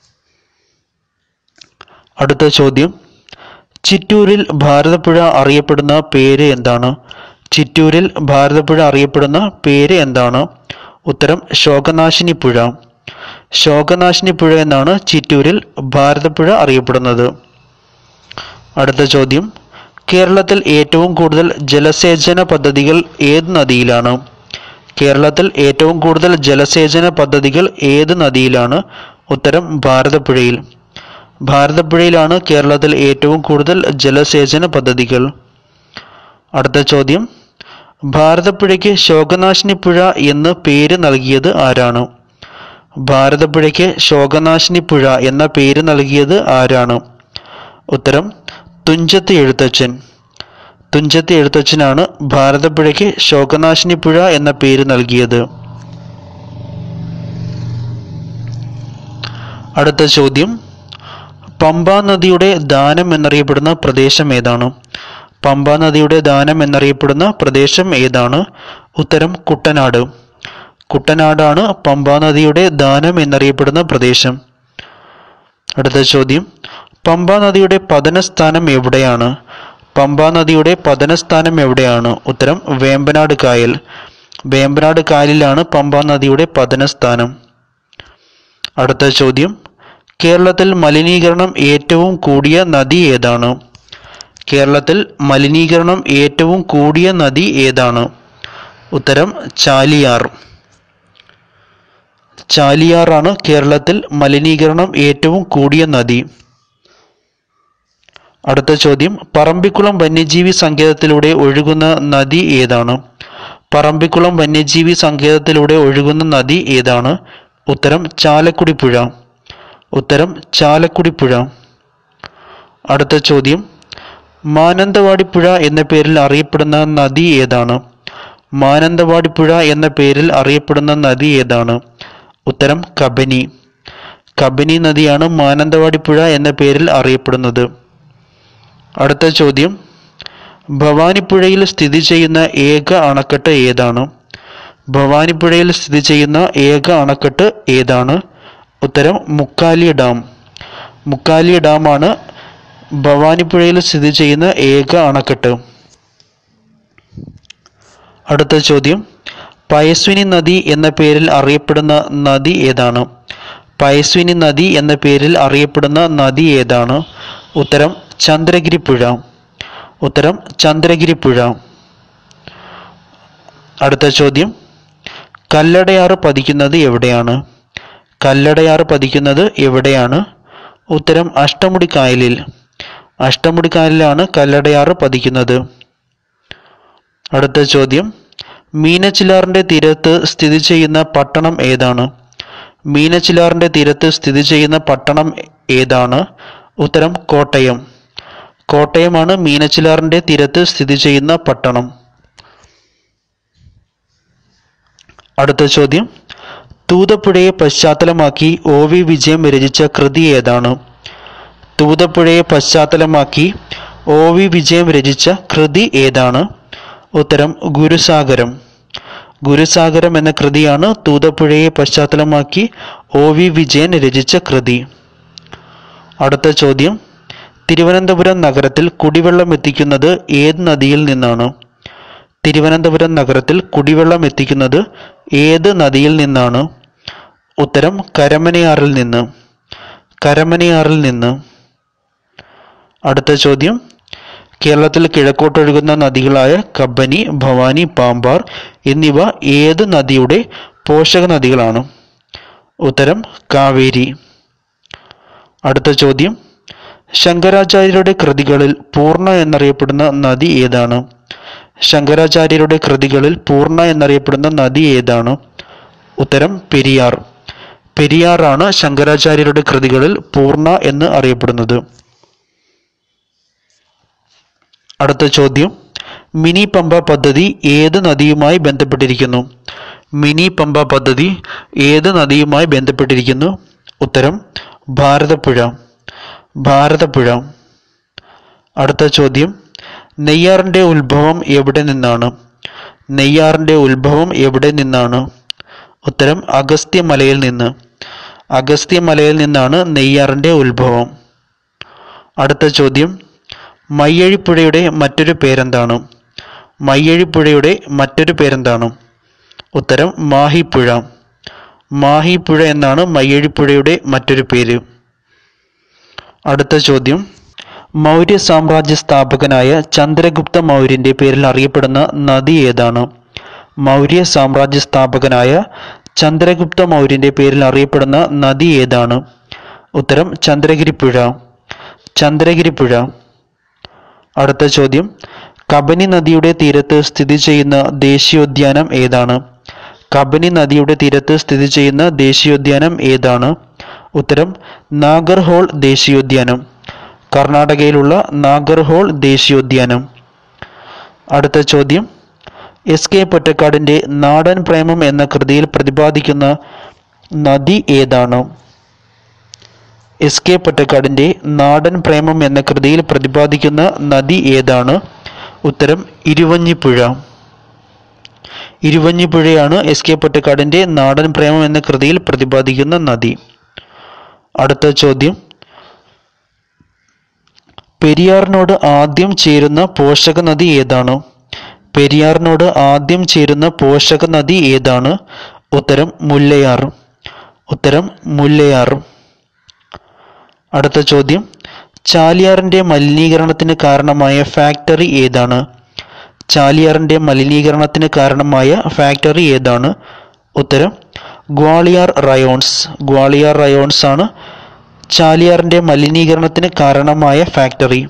S1: അടുത്ത ചോദ്യം ചിറ്റൂരിൽ ഭാരതപ്പുഴ അറിയപ്പെടുന്ന പേര് എന്താണ് ചിറ്റൂരിൽ ഭാരതപ്പുഴ അറിയപ്പെടുന്ന പേര് എന്താണ് ഉത്തരം ശോകനാശിനി പുഴ ശോകനാശിനി പുഴ എന്നാണ് ചിറ്റൂരിൽ ഭാരതപ്പുഴ അറിയപ്പെടുന്നത് അടുത്ത ചോദ്യം കേരളത്തിൽ ഏറ്റവും കൂടുതൽ ജലസേചന പദ്ധതികൾ ഏത് നദിയിലാണ് കേരളത്തിൽ ഏറ്റവും കൂടുതൽ ജലസേചന പദ്ധതികൾ ഏത് നദിയിലാണ് ഉത്തരം ഭാരതപ്പുഴയിൽ ഭാരതപ്പുഴയിലാണ് കേരളത്തിൽ ഏറ്റവും കൂടുതൽ ജലസേചന പദ്ധതികൾ അടുത്ത ചോദ്യം ഭാരതപ്പുഴയ്ക്ക് ശോകനാശിനി പുഴ എന്ന് പേര് നൽകിയത് ആരാണ് ഭാരതപ്പുഴയ്ക്ക് ശോകനാശിനി പുഴ എന്ന പേര് നൽകിയത് ആരാണ് ഉത്തരം തുഞ്ചത്ത് എഴുത്തച്ഛൻ തുഞ്ചത്ത് എഴുത്തച്ഛനാണ് ഭാരതപ്പുഴയ്ക്ക് ശോകനാശിനി പുഴ എന്ന പേര് നൽകിയത് അടുത്ത ചോദ്യം പമ്പ നദിയുടെ ദാനം എന്നറിയപ്പെടുന്ന പ്രദേശം ഏതാണ് പമ്പ നദിയുടെ ദാനം എന്നറിയപ്പെടുന്ന പ്രദേശം ഏതാണ് ഉത്തരം കുട്ടനാട് കുട്ടനാടാണ് പമ്പ നദിയുടെ ദാനം എന്നറിയപ്പെടുന്ന പ്രദേശം അടുത്ത ചോദ്യം പമ്പ നദിയുടെ പതനസ്ഥാനം എവിടെയാണ് പമ്പ നദിയുടെ പതനസ്ഥാനം എവിടെയാണ് ഉത്തരം വേമ്പനാട് കായൽ വേമ്പനാട് കായലിലാണ് പമ്പ നദിയുടെ പതനസ്ഥാനം അടുത്ത ചോദ്യം കേരളത്തിൽ മലിനീകരണം ഏറ്റവും കൂടിയ നദി ഏതാണ് കേരളത്തിൽ മലിനീകരണം ഏറ്റവും കൂടിയ നദി ഏതാണ് ഉത്തരം ചാലിയാർ ചാലിയാറാണ് കേരളത്തിൽ മലിനീകരണം ഏറ്റവും കൂടിയ നദി അടുത്ത ചോദ്യം പറമ്പിക്കുളം വന്യജീവി സങ്കേതത്തിലൂടെ ഒഴുകുന്ന നദി ഏതാണ് പറമ്പിക്കുളം വന്യജീവി സങ്കേതത്തിലൂടെ ഒഴുകുന്ന നദി ഏതാണ് ഉത്തരം ചാലക്കുടി പുഴ ഉത്തരം ചാലക്കുടി പുഴ അടുത്ത ചോദ്യം മാനന്തവാടി പുഴ എന്ന പേരിൽ അറിയപ്പെടുന്ന നദി ഏതാണ് മാനന്തവാടി പുഴ എന്ന പേരിൽ അറിയപ്പെടുന്ന നദി ഏതാണ് ഉത്തരം കബനി കബനി നദിയാണ് മാനന്തവാടി പുഴ എന്ന പേരിൽ അറിയപ്പെടുന്നത് അടുത്ത ചോദ്യം ഭവാനിപ്പുഴയിൽ സ്ഥിതി ചെയ്യുന്ന ഏക അണക്കെട്ട് ഏതാണ് ഭവാനിപ്പുഴയിൽ സ്ഥിതി ചെയ്യുന്ന ഏക അണക്കെട്ട് ഏതാണ് ഉത്തരം മുക്കാലി ഡാം മുക്കാലി ഡാമാണ് ഭവാനിപ്പുഴയിൽ സ്ഥിതി ചെയ്യുന്ന ഏക അണക്കെട്ട് അടുത്ത ചോദ്യം പയസ്വിനി നദി എന്ന പേരിൽ അറിയപ്പെടുന്ന നദി ഏതാണ് പയസ്വിനി നദി എന്ന പേരിൽ അറിയപ്പെടുന്ന നദി ഏതാണ് ഉത്തരം ചന്ദ്രഗിരി പുഴ ഉത്തരം ചന്ദ്രഗിരി പുഴ അടുത്ത ചോദ്യം കല്ലടയാറ് പതിക്കുന്നത് എവിടെയാണ് കല്ലടയാറ് പതിക്കുന്നത് എവിടെയാണ് ഉത്തരം അഷ്ടമുടി കായലിൽ അഷ്ടമുടി കായലിലാണ് കല്ലടയാറ് പതിക്കുന്നത് അടുത്ത ചോദ്യം മീനച്ചിലാറിന്റെ തീരത്ത് സ്ഥിതി ചെയ്യുന്ന പട്ടണം ഏതാണ് മീനച്ചിലാറിന്റെ തീരത്ത് സ്ഥിതി ചെയ്യുന്ന പട്ടണം ഏതാണ് ഉത്തരം കോട്ടയം കോട്ടയമാണ് മീനച്ചിലാറിന്റെ തീരത്ത് സ്ഥിതി ചെയ്യുന്ന പട്ടണം അടുത്ത ചോദ്യം തൂതപ്പുഴയെ പശ്ചാത്തലമാക്കി ഒ വി വിജയം രചിച്ച കൃതി ഏതാണ് തൂതപ്പുഴയെ പശ്ചാത്തലമാക്കി ഒ വി വിജയം രചിച്ച കൃതി ഏതാണ് ഉത്തരം ഗുരുസാഗരം ഗുരുസാഗരം എന്ന കൃതിയാണ് തൂതപ്പുഴയെ പശ്ചാത്തലമാക്കി ഒ വി വിജയൻ രചിച്ച കൃതി അടുത്ത ചോദ്യം തിരുവനന്തപുരം നഗരത്തിൽ കുടിവെള്ളം എത്തിക്കുന്നത് ഏത് നദിയിൽ നിന്നാണ് തിരുവനന്തപുരം നഗരത്തിൽ കുടിവെള്ളം എത്തിക്കുന്നത് ഏത് നദിയിൽ നിന്നാണ് ഉത്തരം കരമനയാറിൽ നിന്ന് കരമനയാറിൽ നിന്ന് അടുത്ത ചോദ്യം കേരളത്തിൽ കിഴക്കോട്ടൊഴുകുന്ന നദികളായ കബനി ഭവാനി പാമ്പാർ എന്നിവ ഏത് നദിയുടെ പോഷക നദികളാണ് ഉത്തരം കാവേരി അടുത്ത ചോദ്യം ശങ്കരാചാര്യരുടെ കൃതികളിൽ പൂർണ്ണ എന്നറിയപ്പെടുന്ന നദി ഏതാണ് ശങ്കരാചാര്യരുടെ കൃതികളിൽ പൂർണ്ണ എന്നറിയപ്പെടുന്ന നദി ഏതാണ് ഉത്തരം പെരിയാർ പെരിയാറാണ് ശങ്കരാചാര്യരുടെ കൃതികളിൽ പൂർണ്ണ എന്ന് അറിയപ്പെടുന്നത് അടുത്ത ചോദ്യം മിനി പമ്പ പദ്ധതി ഏത് നദിയുമായി ബന്ധപ്പെട്ടിരിക്കുന്നു മിനി പമ്പ പദ്ധതി ഏത് നദിയുമായി ബന്ധപ്പെട്ടിരിക്കുന്നു ഉത്തരം ഭാരതപ്പുഴ ഭാരതപ്പുഴ അടുത്ത ചോദ്യം നെയ്യാറിൻ്റെ ഉത്ഭവം എവിടെ നിന്നാണ് നെയ്യാറിൻ്റെ ഉത്ഭവം എവിടെ നിന്നാണ് ഉത്തരം അഗസ്ത്യമലയിൽ നിന്ന് അഗസ്ത്യമലയിൽ നിന്നാണ് നെയ്യാറിൻ്റെ ഉത്ഭവം അടുത്ത ചോദ്യം മയ്യഴിപ്പുഴയുടെ മറ്റൊരു പേരെന്താണ് മയ്യഴിപ്പുഴയുടെ മറ്റൊരു പേരെന്താണ് ഉത്തരം മാഹിപ്പുഴ മാഹിപ്പുഴ എന്നാണ് മയ്യഴിപ്പുഴയുടെ മറ്റൊരു പേര് അടുത്ത ചോദ്യം മൗര്യ സാമ്രാജ്യ സ്ഥാപകനായ ചന്ദ്രഗുപ്ത മൗര്യന്റെ പേരിൽ അറിയപ്പെടുന്ന നദി ഏതാണ് മൗര്യ സാമ്രാജ്യ സ്ഥാപകനായ ചന്ദ്രഗുപ്ത മൗര്യന്റെ പേരിൽ അറിയപ്പെടുന്ന നദി ഏതാണ് ഉത്തരം ചന്ദ്രഗിരി പുഴ ചന്ദ്രഗിരി പുഴ അടുത്ത ചോദ്യം കബനി നദിയുടെ തീരത്ത് സ്ഥിതി ചെയ്യുന്ന ദേശീയോദ്യാനം ഏതാണ് കബനി നദിയുടെ തീരത്ത് സ്ഥിതി ചെയ്യുന്ന ദേശീയോദ്യാനം ഏതാണ് ഉത്തരം നാഗർഹോൾ ദേശീയോദ്യാനം കർണാടകയിലുള്ള നാഗർഹോൾ ദേശീയോദ്യാനം അടുത്ത ചോദ്യം എസ് കെ പൊറ്റക്കാടിൻ്റെ നാടൻ പ്രേമം എന്ന കൃതിയിൽ പ്രതിപാദിക്കുന്ന നദി ഏതാണ് എസ് കെ പൊറ്റക്കാടിൻ്റെ നാടൻ പ്രേമം എന്ന കൃതിയിൽ പ്രതിപാദിക്കുന്ന നദി ഏതാണ് ഉത്തരം ഇരുവഞ്ഞിപ്പുഴ ഇരുവഞ്ഞിപ്പുഴയാണ് എസ് കെ പൊറ്റക്കാടിൻ്റെ നാടൻ പ്രേമം എന്ന കൃതിയിൽ പ്രതിപാദിക്കുന്ന നദി അടുത്ത ചോദ്യം പെരിയാറിനോട് ആദ്യം ചേരുന്ന പോഷക നദി ഏതാണ് പെരിയാറിനോട് ആദ്യം ചേരുന്ന പോഷക നദി ഏതാണ് ഉത്തരം മുല്ലയാർ ഉത്തരം മുല്ലയാർ അടുത്ത ചോദ്യം ചാലിയാറിന്റെ മലിനീകരണത്തിന് കാരണമായ ഫാക്ടറി ഏതാണ് ചാലിയാറിന്റെ മലിനീകരണത്തിന് കാരണമായ ഫാക്ടറി ഏതാണ് ഉത്തരം ഗ്വാളിയാർ റയോൺസ് ഗ്വാളിയാർ റയോൺസ് ആണ് ചാലിയാറിന്റെ മലിനീകരണത്തിന് കാരണമായ ഫാക്ടറി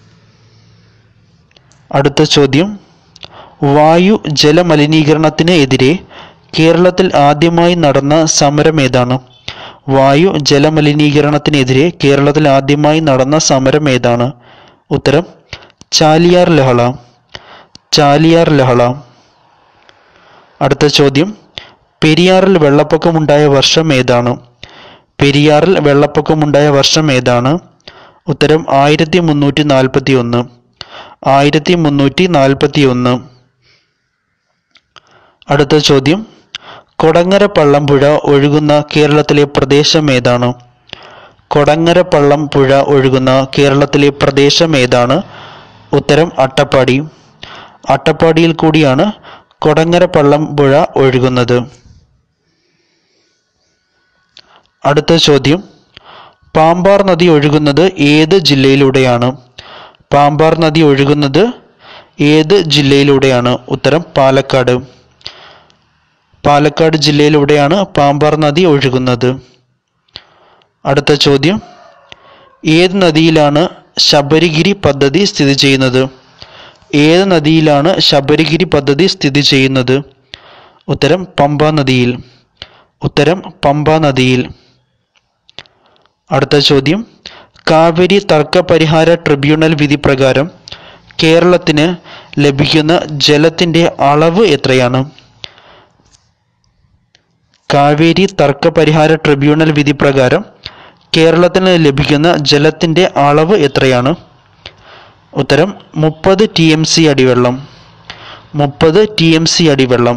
S1: അടുത്ത ചോദ്യം വായു ജലമലിനീകരണത്തിന് എതിരെ കേരളത്തിൽ ആദ്യമായി നടന്ന സമരം ഏതാണ് വായു ജലമലിനീകരണത്തിനെതിരെ കേരളത്തിൽ ആദ്യമായി നടന്ന സമരം ഏതാണ് ഉത്തരം ചാലിയാർ ലഹള ചാലിയാർ ലഹള അടുത്ത ചോദ്യം പെരിയാറിൽ വെള്ളപ്പൊക്കമുണ്ടായ വർഷം ഏതാണ് പെരിയാറിൽ വെള്ളപ്പൊക്കമുണ്ടായ വർഷം ഏതാണ് ഉത്തരം ആയിരത്തി മുന്നൂറ്റി നാൽപ്പത്തി ഒന്ന് ആയിരത്തി മുന്നൂറ്റി നാൽപ്പത്തി ഒന്ന് അടുത്ത ചോദ്യം കൊടങ്ങര പള്ളം പുഴ ഒഴുകുന്ന കേരളത്തിലെ പ്രദേശം ഏതാണ് കൊടങ്ങര പള്ളം പുഴ ഒഴുകുന്ന കേരളത്തിലെ പ്രദേശം ഏതാണ് ഉത്തരം അട്ടപ്പാടി അട്ടപ്പാടിയിൽ കൂടിയാണ് കൊടങ്ങര പള്ളം പുഴ ഒഴുകുന്നത് അടുത്ത ചോദ്യം പാമ്പാർ നദി ഒഴുകുന്നത് ഏത് ജില്ലയിലൂടെയാണ് പാമ്പാർ നദി ഒഴുകുന്നത് ഏത് ജില്ലയിലൂടെയാണ് ഉത്തരം പാലക്കാട് പാലക്കാട് ജില്ലയിലൂടെയാണ് പാമ്പാർ നദി ഒഴുകുന്നത് അടുത്ത ചോദ്യം ഏത് നദിയിലാണ് ശബരിഗിരി പദ്ധതി സ്ഥിതി ചെയ്യുന്നത് ഏത് നദിയിലാണ് ശബരിഗിരി പദ്ധതി സ്ഥിതി ചെയ്യുന്നത് ഉത്തരം പമ്പ നദിയിൽ ഉത്തരം പമ്പ നദിയിൽ അടുത്ത ചോദ്യം കാവേരി തർക്ക പരിഹാര ട്രിബ്യൂണൽ വിധി പ്രകാരം കേരളത്തിന് ലഭിക്കുന്ന ജലത്തിന്റെ അളവ് എത്രയാണ് കാവേരി തർക്ക പരിഹാര ട്രിബ്യൂണൽ വിധി പ്രകാരം കേരളത്തിന് ലഭിക്കുന്ന ജലത്തിന്റെ അളവ് എത്രയാണ് ഉത്തരം മുപ്പത് ടി എം സി അടിവെള്ളം മുപ്പത് ടി എം സി അടിവെള്ളം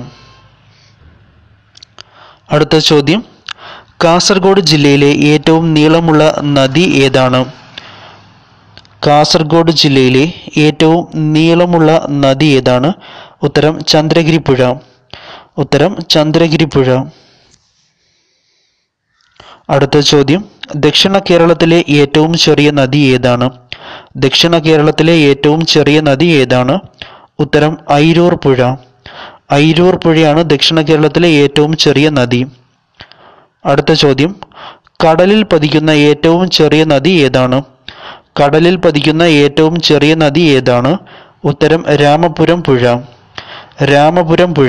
S1: അടുത്ത ചോദ്യം കാസർഗോഡ് ജില്ലയിലെ ഏറ്റവും നീളമുള്ള നദി ഏതാണ് കാസർഗോഡ് ജില്ലയിലെ ഏറ്റവും നീളമുള്ള നദി ഏതാണ് ഉത്തരം ചന്ദ്രഗിരി പുഴ ഉത്തരം ചന്ദ്രഗിരി പുഴ അടുത്ത ചോദ്യം ദക്ഷിണ കേരളത്തിലെ ഏറ്റവും ചെറിയ നദി ഏതാണ് ദക്ഷിണ കേരളത്തിലെ ഏറ്റവും ചെറിയ നദി ഏതാണ് ഉത്തരം ഐരൂർ പുഴ ഐരൂർ പുഴയാണ് ദക്ഷിണ കേരളത്തിലെ ഏറ്റവും ചെറിയ നദി അടുത്ത ചോദ്യം കടലിൽ പതിക്കുന്ന ഏറ്റവും ചെറിയ നദി ഏതാണ് കടലിൽ പതിക്കുന്ന ഏറ്റവും ചെറിയ നദി ഏതാണ് ഉത്തരം രാമപുരം പുഴ രാമപുരം പുഴ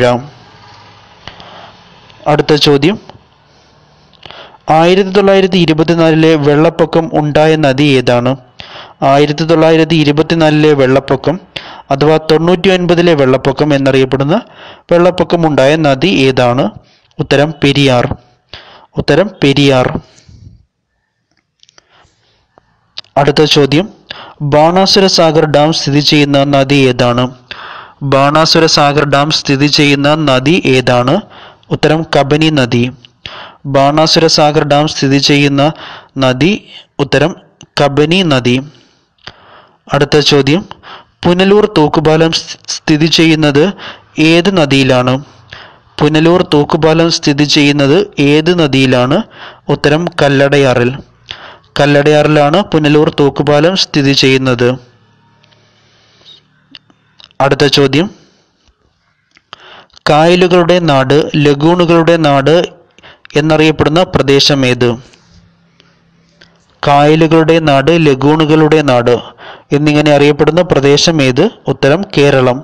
S1: അടുത്ത ചോദ്യം ആയിരത്തി തൊള്ളായിരത്തി ഇരുപത്തിനാലിലെ വെള്ളപ്പൊക്കം ഉണ്ടായ നദി ഏതാണ് ആയിരത്തി തൊള്ളായിരത്തി ഇരുപത്തിനാലിലെ വെള്ളപ്പൊക്കം അഥവാ തൊണ്ണൂറ്റി ഒൻപതിലെ വെള്ളപ്പൊക്കം എന്നറിയപ്പെടുന്ന വെള്ളപ്പൊക്കം ഉണ്ടായ നദി ഏതാണ് ഉത്തരം പെരിയാർ ഉത്തരം പെരിയാർ അടുത്ത ചോദ്യം ബാണാസുര സാഗർ ഡാം സ്ഥിതി ചെയ്യുന്ന നദി ഏതാണ് ബാണാസുര സാഗർ ഡാം സ്ഥിതി ചെയ്യുന്ന നദി ഏതാണ് ഉത്തരം കബനി നദി ബാണാസുര സാഗർ ഡാം സ്ഥിതി ചെയ്യുന്ന നദി ഉത്തരം കബനി നദി അടുത്ത ചോദ്യം പുനലൂർ തൂക്കുപാലം സ്ഥി- സ്ഥിതി ചെയ്യുന്നത് ഏത് നദിയിലാണ് പുനലൂർ തൂക്കുപാലം സ്ഥിതി ചെയ്യുന്നത് ഏത് നദിയിലാണ് ഉത്തരം കല്ലടയാറിൽ കല്ലടയാറിലാണ് പുനലൂർ തൂക്കുപാലം സ്ഥിതി ചെയ്യുന്നത് അടുത്ത ചോദ്യം കായലുകളുടെ നാട് ലഗൂണുകളുടെ നാട് എന്നറിയപ്പെടുന്ന പ്രദേശം ഏത് കായലുകളുടെ നാട് ലഗൂണുകളുടെ നാട് എന്നിങ്ങനെ അറിയപ്പെടുന്ന പ്രദേശം ഏത് ഉത്തരം കേരളം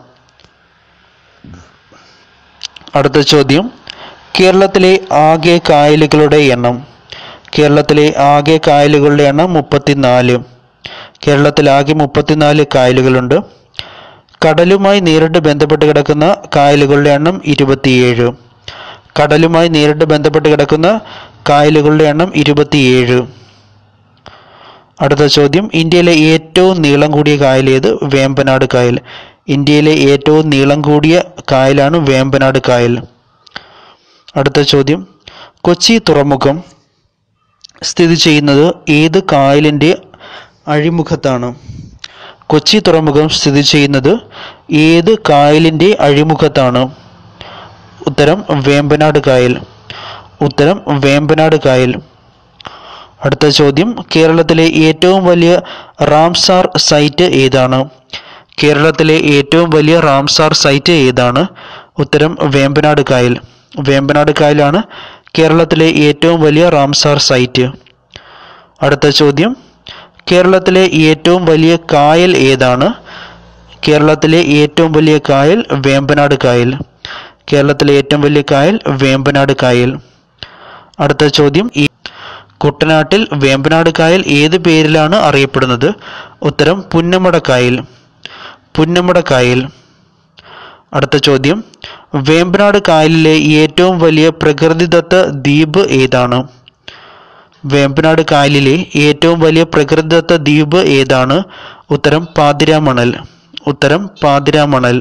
S1: അടുത്ത ചോദ്യം കേരളത്തിലെ ആകെ കായലുകളുടെ എണ്ണം കേരളത്തിലെ ആകെ കായലുകളുടെ എണ്ണം മുപ്പത്തിനാല് കേരളത്തിൽ ആകെ മുപ്പത്തിനാല് കായലുകളുണ്ട് കടലുമായി നേരിട്ട് ബന്ധപ്പെട്ട് കിടക്കുന്ന കായലുകളുടെ എണ്ണം ഇരുപത്തിയേഴ് കടലുമായി നേരിട്ട് ബന്ധപ്പെട്ട് കിടക്കുന്ന കായലുകളുടെ എണ്ണം ഇരുപത്തിയേഴ് അടുത്ത ചോദ്യം ഇന്ത്യയിലെ ഏറ്റവും നീളം കൂടിയ കായൽ ഏത് വേമ്പനാട് കായൽ ഇന്ത്യയിലെ ഏറ്റവും നീളം കൂടിയ കായലാണ് വേമ്പനാട് കായൽ അടുത്ത ചോദ്യം കൊച്ചി തുറമുഖം സ്ഥിതി ചെയ്യുന്നത് ഏത് കായലിൻ്റെ അഴിമുഖത്താണ് കൊച്ചി തുറമുഖം സ്ഥിതി ചെയ്യുന്നത് ഏത് കായലിൻ്റെ അഴിമുഖത്താണ് ഉത്തരം വേമ്പനാട് കായൽ ഉത്തരം വേമ്പനാട് കായൽ അടുത്ത ചോദ്യം കേരളത്തിലെ ഏറ്റവും വലിയ റാംസാർ സൈറ്റ് ഏതാണ് കേരളത്തിലെ ഏറ്റവും വലിയ റാംസാർ സൈറ്റ് ഏതാണ് ഉത്തരം വേമ്പനാട് കായൽ വേമ്പനാട് കായലാണ് കേരളത്തിലെ ഏറ്റവും വലിയ റാംസാർ സൈറ്റ് അടുത്ത ചോദ്യം കേരളത്തിലെ ഏറ്റവും വലിയ കായൽ ഏതാണ് കേരളത്തിലെ ഏറ്റവും വലിയ കായൽ വേമ്പനാട് കായൽ കേരളത്തിലെ ഏറ്റവും വലിയ കായൽ വേമ്പനാട് കായൽ അടുത്ത ചോദ്യം ഈ കുട്ടനാട്ടിൽ വേമ്പനാട് കായൽ ഏത് പേരിലാണ് അറിയപ്പെടുന്നത് ഉത്തരം പുന്നമട കായൽ പുന്നമട കായൽ അടുത്ത ചോദ്യം വേമ്പനാട് കായലിലെ ഏറ്റവും വലിയ പ്രകൃതിദത്ത ദ്വീപ് ഏതാണ് വേമ്പനാട് കായലിലെ ഏറ്റവും വലിയ പ്രകൃതിദത്ത ദ്വീപ് ഏതാണ് ഉത്തരം പാതിരാമണൽ ഉത്തരം പാതിരാമണൽ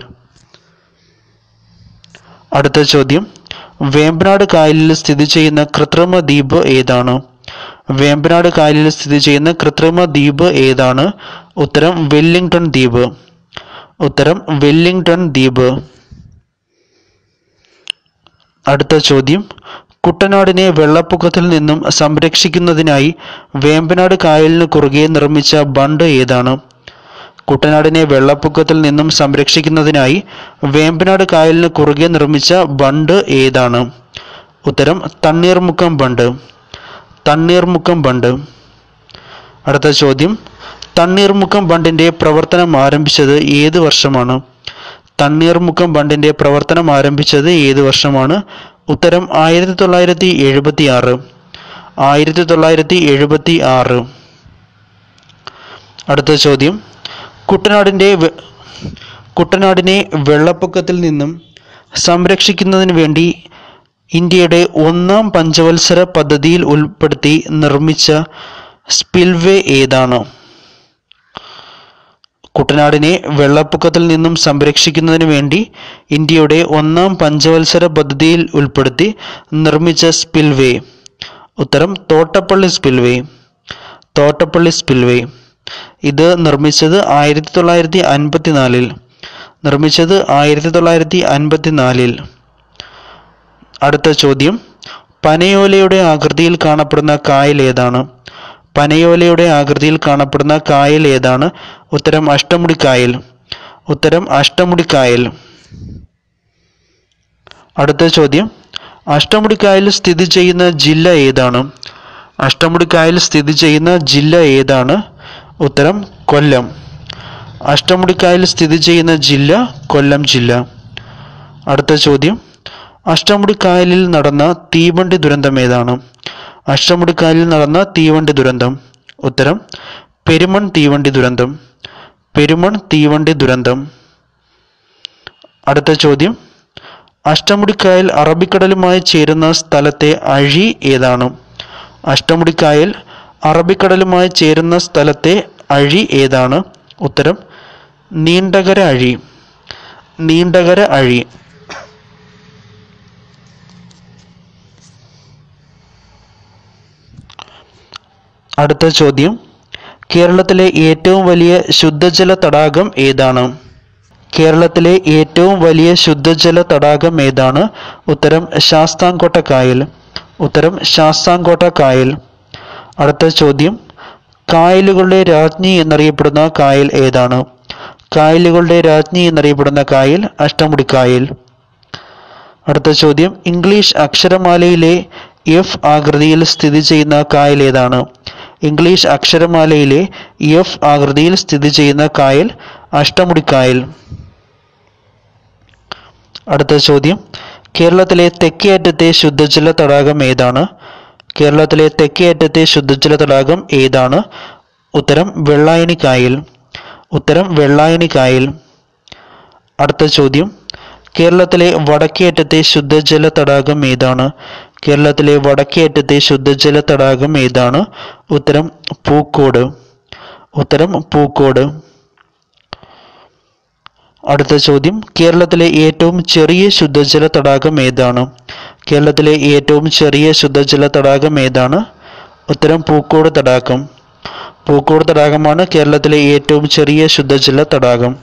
S1: അടുത്ത ചോദ്യം വേമ്പനാട് കായലിൽ സ്ഥിതി ചെയ്യുന്ന കൃത്രിമ ദ്വീപ് ഏതാണ് വേമ്പനാട് കായലിൽ സ്ഥിതി ചെയ്യുന്ന കൃത്രിമ ദ്വീപ് ഏതാണ് ഉത്തരം വെല്ലിംഗ്ടൺ ദ്വീപ് ഉത്തരം വെല്ലിംഗ്ടൺ ദ്വീപ് അടുത്ത ചോദ്യം കുട്ടനാടിനെ വെള്ളപ്പൊക്കത്തിൽ നിന്നും സംരക്ഷിക്കുന്നതിനായി വേമ്പനാട് കായലിന് കുറുകെ നിർമ്മിച്ച ബണ്ട് ഏതാണ് കുട്ടനാടിനെ വെള്ളപ്പൊക്കത്തിൽ നിന്നും സംരക്ഷിക്കുന്നതിനായി വേമ്പനാട് കായലിന് കുറുകെ നിർമ്മിച്ച ബണ്ട് ഏതാണ് ഉത്തരം തണ്ണീർമുക്കം ബണ്ട് തണ്ണീർമുക്കം ബണ്ട് അടുത്ത ചോദ്യം തണ്ണീർമുക്കം ബണ്ടിന്റെ പ്രവർത്തനം ആരംഭിച്ചത് ഏത് വർഷമാണ് തണ്ണീർമുക്കം ബണ്ടിന്റെ പ്രവർത്തനം ആരംഭിച്ചത് ഏത് വർഷമാണ് ഉത്തരം ആയിരത്തി തൊള്ളായിരത്തി എഴുപത്തി ആറ് ആയിരത്തി തൊള്ളായിരത്തി എഴുപത്തി ആറ് അടുത്ത ചോദ്യം കുട്ടനാടിന്റെ വെ- കുട്ടനാടിനെ വെള്ളപ്പൊക്കത്തിൽ നിന്നും സംരക്ഷിക്കുന്നതിന് വേണ്ടി ഇന്ത്യയുടെ ഒന്നാം പഞ്ചവത്സര പദ്ധതിയിൽ ഉൾപ്പെടുത്തി നിർമ്മിച്ച സ്പിൽവേ ഏതാണ് കുട്ടനാടിനെ വെള്ളപ്പൊക്കത്തിൽ നിന്നും സംരക്ഷിക്കുന്നതിന് വേണ്ടി ഇന്ത്യയുടെ ഒന്നാം പഞ്ചവത്സര പദ്ധതിയിൽ ഉൾപ്പെടുത്തി നിർമ്മിച്ച സ്പിൽവേ ഉത്തരം തോട്ടപ്പള്ളി സ്പിൽവേ തോട്ടപ്പള്ളി സ്പിൽവേ ഇത് നിർമ്മിച്ചത് ആയിരത്തി തൊള്ളായിരത്തി അൻപത്തി നാലിൽ നിർമ്മിച്ചത് ആയിരത്തി തൊള്ളായിരത്തി അൻപത്തി നാലിൽ അടുത്ത ചോദ്യം പനയോലയുടെ ആകൃതിയിൽ കാണപ്പെടുന്ന കായൽ ഏതാണ് പനയോലയുടെ ആകൃതിയിൽ കാണപ്പെടുന്ന കായൽ ഏതാണ് ഉത്തരം അഷ്ടമുടി കായൽ ഉത്തരം അഷ്ടമുടി കായൽ അടുത്ത ചോദ്യം അഷ്ടമുടി കായൽ സ്ഥിതി ചെയ്യുന്ന ജില്ല ഏതാണ് അഷ്ടമുടി കായൽ സ്ഥിതി ചെയ്യുന്ന ജില്ല ഏതാണ് ഉത്തരം കൊല്ലം അഷ്ടമുടി കായൽ സ്ഥിതി ചെയ്യുന്ന ജില്ല കൊല്ലം ജില്ല അടുത്ത ചോദ്യം അഷ്ടമുടി കായലിൽ നടന്ന തീവണ്ടി ദുരന്തം ഏതാണ് അഷ്ടമുടി കായലിൽ നടന്ന തീവണ്ടി ദുരന്തം ഉത്തരം പെരുമൺ തീവണ്ടി ദുരന്തം പെരുമൺ തീവണ്ടി ദുരന്തം അടുത്ത ചോദ്യം അഷ്ടമുടിക്കായൽ അറബിക്കടലുമായി ചേരുന്ന സ്ഥലത്തെ അഴി ഏതാണ് അഷ്ടമുടിക്കായൽ അറബിക്കടലുമായി ചേരുന്ന സ്ഥലത്തെ അഴി ഏതാണ് ഉത്തരം നീണ്ടകര അഴി നീണ്ടകര അഴി അടുത്ത ചോദ്യം കേരളത്തിലെ ഏറ്റവും വലിയ ശുദ്ധജല തടാകം ഏതാണ് കേരളത്തിലെ ഏറ്റവും വലിയ ശുദ്ധജല തടാകം ഏതാണ് ഉത്തരം ശാസ്താംകോട്ട കായൽ ഉത്തരം ശാസ്താംകോട്ട കായൽ അടുത്ത ചോദ്യം കായലുകളുടെ രാജ്ഞി എന്നറിയപ്പെടുന്ന കായൽ ഏതാണ് കായലുകളുടെ രാജ്ഞി എന്നറിയപ്പെടുന്ന കായൽ അഷ്ടമുടി കായൽ അടുത്ത ചോദ്യം ഇംഗ്ലീഷ് അക്ഷരമാലയിലെ എഫ് ആകൃതിയിൽ സ്ഥിതി ചെയ്യുന്ന കായൽ ഏതാണ് ഇംഗ്ലീഷ് അക്ഷരമാലയിലെ എഫ് ആകൃതിയിൽ സ്ഥിതി ചെയ്യുന്ന കായൽ അഷ്ടമുടി കായൽ അടുത്ത ചോദ്യം കേരളത്തിലെ തെക്കേ അറ്റത്തെ ശുദ്ധജല തടാകം ഏതാണ് കേരളത്തിലെ തെക്കേ അറ്റത്തെ ശുദ്ധജല തടാകം ഏതാണ് ഉത്തരം വെള്ളായണി കായൽ ഉത്തരം വെള്ളായണി കായൽ അടുത്ത ചോദ്യം കേരളത്തിലെ വടക്കേ അറ്റത്തെ ശുദ്ധജല തടാകം ഏതാണ് കേരളത്തിലെ വടക്കേ അറ്റത്തെ ശുദ്ധജല തടാകം ഏതാണ് ഉത്തരം പൂക്കോട് ഉത്തരം പൂക്കോട് അടുത്ത ചോദ്യം കേരളത്തിലെ ഏറ്റവും ചെറിയ ശുദ്ധജല തടാകം ഏതാണ് കേരളത്തിലെ ഏറ്റവും ചെറിയ ശുദ്ധജല തടാകം ഏതാണ് ഉത്തരം പൂക്കോട് തടാകം പൂക്കോട് തടാകമാണ് കേരളത്തിലെ ഏറ്റവും ചെറിയ ശുദ്ധജല തടാകം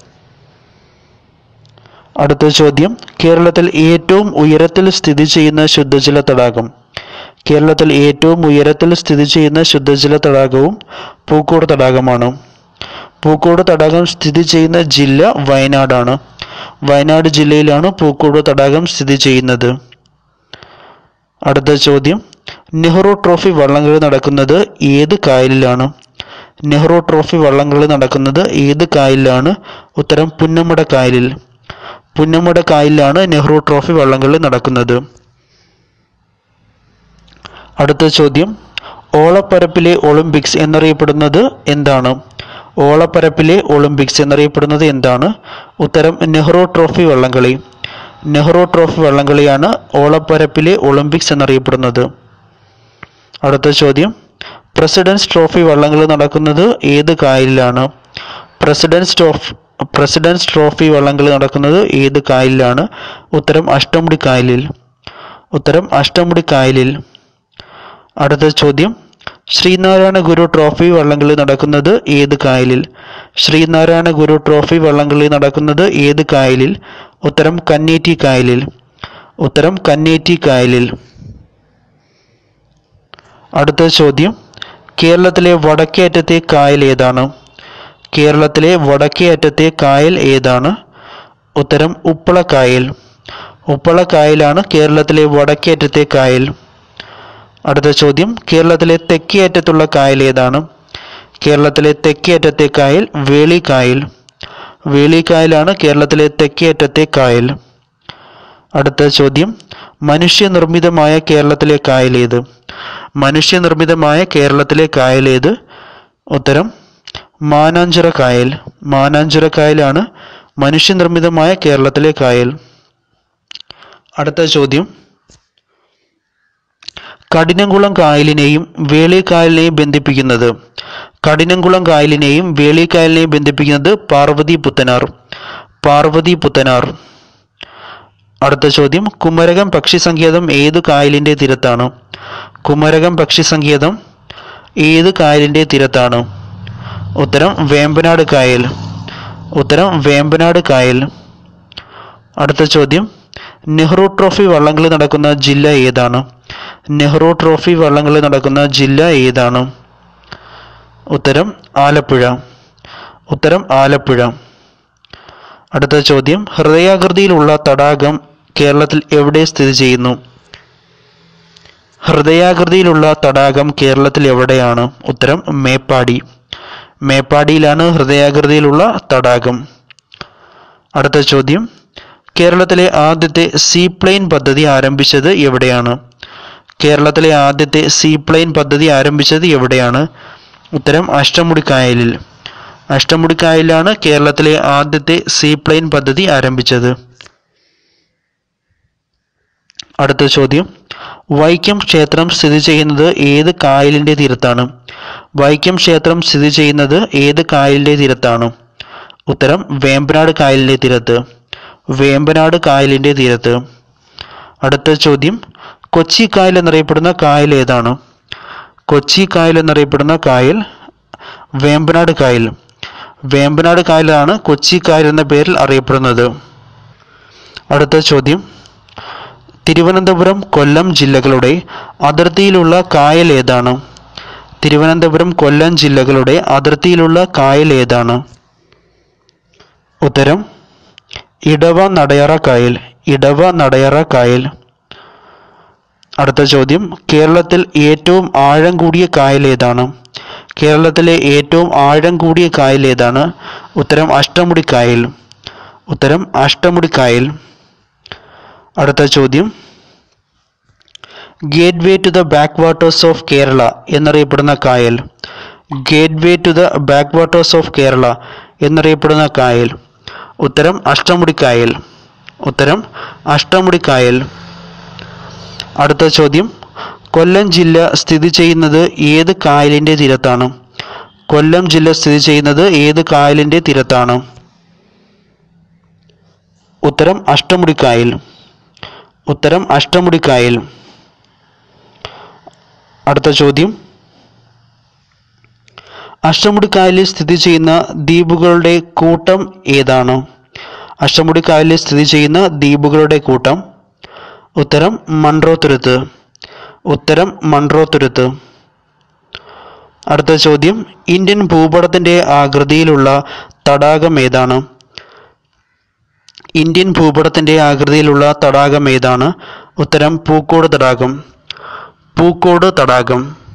S1: അടുത്ത ചോദ്യം കേരളത്തിൽ ഏറ്റവും ഉയരത്തിൽ സ്ഥിതി ചെയ്യുന്ന ശുദ്ധജല തടാകം കേരളത്തിൽ ഏറ്റവും ഉയരത്തിൽ സ്ഥിതി ചെയ്യുന്ന ശുദ്ധജല തടാകവും പൂക്കോട് തടാകമാണ് പൂക്കോട് തടാകം സ്ഥിതി ചെയ്യുന്ന ജില്ല വയനാടാണ് വയനാട് ജില്ലയിലാണ് പൂക്കോട് തടാകം സ്ഥിതി ചെയ്യുന്നത് അടുത്ത ചോദ്യം നെഹ്റു ട്രോഫി വള്ളംകളി നടക്കുന്നത് ഏത് കായലിലാണ് നെഹ്റു ട്രോഫി വള്ളംകളി നടക്കുന്നത് ഏത് കായലിലാണ് ഉത്തരം പുന്നമട കായലിൽ പുന്നമട കായലിലാണ് നെഹ്റു ട്രോഫി വള്ളംകളി നടക്കുന്നത് അടുത്ത ചോദ്യം ഓളപ്പരപ്പിലെ ഒളിമ്പിക്സ് എന്നറിയപ്പെടുന്നത് എന്താണ് ഓളപ്പരപ്പിലെ ഒളിമ്പിക്സ് എന്നറിയപ്പെടുന്നത് എന്താണ് ഉത്തരം നെഹ്റു ട്രോഫി വള്ളംകളി നെഹ്റു ട്രോഫി വള്ളംകളിയാണ് ഓളപ്പരപ്പിലെ ഒളിമ്പിക്സ് എന്നറിയപ്പെടുന്നത് അടുത്ത ചോദ്യം പ്രസിഡൻസ് ട്രോഫി വള്ളംകളി നടക്കുന്നത് ഏത് കായലിലാണ് പ്രസിഡൻസ് ട്രോഫി പ്രസിഡൻസ് ട്രോഫി വള്ളംകളി നടക്കുന്നത് ഏത് കായലിലാണ് ഉത്തരം അഷ്ടമുടി കായലിൽ ഉത്തരം അഷ്ടമുടി കായലിൽ അടുത്ത ചോദ്യം ശ്രീനാരായണ ഗുരു ട്രോഫി വള്ളംകളി നടക്കുന്നത് ഏത് കായലിൽ ശ്രീനാരായണ ഗുരു ട്രോഫി വള്ളംകളി നടക്കുന്നത് ഏത് കായലിൽ ഉത്തരം കന്നേറ്റി കായലിൽ ഉത്തരം കന്നേറ്റി കായലിൽ അടുത്ത ചോദ്യം കേരളത്തിലെ വടക്കേ അറ്റത്തെ കായൽ ഏതാണ് കേരളത്തിലെ വടക്കേ അറ്റത്തെ കായൽ ഏതാണ് ഉത്തരം ഉപ്പള കായൽ ഉപ്പള കായലാണ് കേരളത്തിലെ വടക്കേ അറ്റത്തെ കായൽ അടുത്ത ചോദ്യം കേരളത്തിലെ തെക്കേ അറ്റത്തുള്ള കായൽ ഏതാണ് കേരളത്തിലെ തെക്കേ അറ്റത്തെ കായൽ വേളിക്കായൽ വേളിക്കായലാണ് കേരളത്തിലെ തെക്കേ അറ്റത്തെ കായൽ അടുത്ത ചോദ്യം മനുഷ്യനിർമ്മിതമായ കേരളത്തിലെ കായൽ ഏത് മനുഷ്യനിർമ്മിതമായ കേരളത്തിലെ കായൽ ഏത് ഉത്തരം മാനാഞ്ചിറ കായൽ മാനാഞ്ചിറ കായലാണ് മനുഷ്യനിർമ്മിതമായ കേരളത്തിലെ കായൽ അടുത്ത ചോദ്യം കഠിനംകുളം കായലിനെയും വേളിക്കായലിനെയും ബന്ധിപ്പിക്കുന്നത് കഠിനംകുളം കായലിനെയും വേളിക്കായലിനെയും ബന്ധിപ്പിക്കുന്നത് പാർവതി പുത്തനാർ പാർവതി പുത്തനാർ അടുത്ത ചോദ്യം കുമരകം പക്ഷി സങ്കേതം ഏത് കായലിന്റെ തീരത്താണ് കുമരകം പക്ഷി സങ്കേതം ഏത് കായലിന്റെ തീരത്താണ് ഉത്തരം വേമ്പനാട് കായൽ ഉത്തരം വേമ്പനാട് കായൽ അടുത്ത ചോദ്യം നെഹ്റു ട്രോഫി വള്ളംകളി നടക്കുന്ന ജില്ല ഏതാണ് നെഹ്റു ട്രോഫി വള്ളംകളി നടക്കുന്ന ജില്ല ഏതാണ് ഉത്തരം ആലപ്പുഴ ഉത്തരം ആലപ്പുഴ അടുത്ത ചോദ്യം ഹൃദയാകൃതിയിലുള്ള തടാകം കേരളത്തിൽ എവിടെ സ്ഥിതി ചെയ്യുന്നു ഹൃദയാകൃതിയിലുള്ള തടാകം കേരളത്തിൽ എവിടെയാണ് ഉത്തരം മേപ്പാടി മേപ്പാടിയിലാണ് ഹൃദയാകൃതിയിലുള്ള തടാകം അടുത്ത ചോദ്യം കേരളത്തിലെ ആദ്യത്തെ സീപ്ലെയിൻ പദ്ധതി ആരംഭിച്ചത് എവിടെയാണ് കേരളത്തിലെ ആദ്യത്തെ സീപ്ലെയിൻ പദ്ധതി ആരംഭിച്ചത് എവിടെയാണ് ഉത്തരം അഷ്ടമുടി കായലിൽ അഷ്ടമുടി കായലിലാണ് കേരളത്തിലെ ആദ്യത്തെ സീപ്ലെയിൻ പദ്ധതി ആരംഭിച്ചത് അടുത്ത ചോദ്യം വൈക്കം ക്ഷേത്രം സ്ഥിതി ചെയ്യുന്നത് ഏത് കായലിന്റെ തീരത്താണ് വൈക്കം ക്ഷേത്രം സ്ഥിതി ചെയ്യുന്നത് ഏത് കായലിന്റെ തീരത്താണ് ഉത്തരം വേമ്പനാട് കായലിന്റെ തീരത്ത് വേമ്പനാട് കായലിന്റെ തീരത്ത് അടുത്ത ചോദ്യം കൊച്ചി കായൽ എന്നറിയപ്പെടുന്ന കായൽ ഏതാണ് കൊച്ചി കായൽ എന്നറിയപ്പെടുന്ന കായൽ വേമ്പനാട് കായൽ വേമ്പനാട് കായലാണ് കൊച്ചി കായൽ എന്ന പേരിൽ അറിയപ്പെടുന്നത് അടുത്ത ചോദ്യം തിരുവനന്തപുരം കൊല്ലം ജില്ലകളുടെ അതിർത്തിയിലുള്ള കായൽ ഏതാണ് തിരുവനന്തപുരം കൊല്ലം ജില്ലകളുടെ അതിർത്തിയിലുള്ള കായൽ ഏതാണ് ഉത്തരം ഇടവ നടയറ കായൽ ഇടവ നടയറ കായൽ അടുത്ത ചോദ്യം കേരളത്തിൽ ഏറ്റവും ആഴം കൂടിയ കായൽ ഏതാണ് കേരളത്തിലെ ഏറ്റവും ആഴം കൂടിയ കായൽ ഏതാണ് ഉത്തരം അഷ്ടമുടി കായൽ ഉത്തരം അഷ്ടമുടി കായൽ അടുത്ത ചോദ്യം gateway to the backwaters of Kerala എന്നറിയപ്പെടുന്ന കായൽ gateway to the backwaters of Kerala എന്നറിയപ്പെടുന്ന കായൽ ഉത്തരം അഷ്ടമുടി കായൽ ഉത്തരം അഷ്ടമുടി കായൽ അടുത്ത ചോദ്യം കൊല്ലം ജില്ല സ്ഥിതി ചെയ്യുന്നത് ഏത് കായലിന്റെ തീരത്താണ് കൊല്ലം ജില്ല സ്ഥിതി ചെയ്യുന്നത് ഏത് കായലിന്റെ തീരത്താണ് ഉത്തരം അഷ്ടമുടി കായൽ ഉത്തരം അഷ്ടമുടി കായൽ അടുത്ത ചോദ്യം അഷ്ടമുടി കായലിൽ സ്ഥിതി ചെയ്യുന്ന ദ്വീപുകളുടെ കൂട്ടം ഏതാണ് അഷ്ടമുടി കായലിൽ സ്ഥിതി ചെയ്യുന്ന ദ്വീപുകളുടെ കൂട്ടം ഉത്തരം മൺട്രോ തുരുത്ത് ഉത്തരം മൺട്രോ തുരുത്ത് അടുത്ത ചോദ്യം ഇന്ത്യൻ ഭൂപടത്തിന്റെ ആകൃതിയിലുള്ള തടാകം ഏതാണ് ഇന്ത്യൻ ഭൂപടത്തിന്റെ ആകൃതിയിലുള്ള തടാകം ഏതാണ് ഉത്തരം പൂക്കോട് തടാകം പൂക്കോട് തടാകം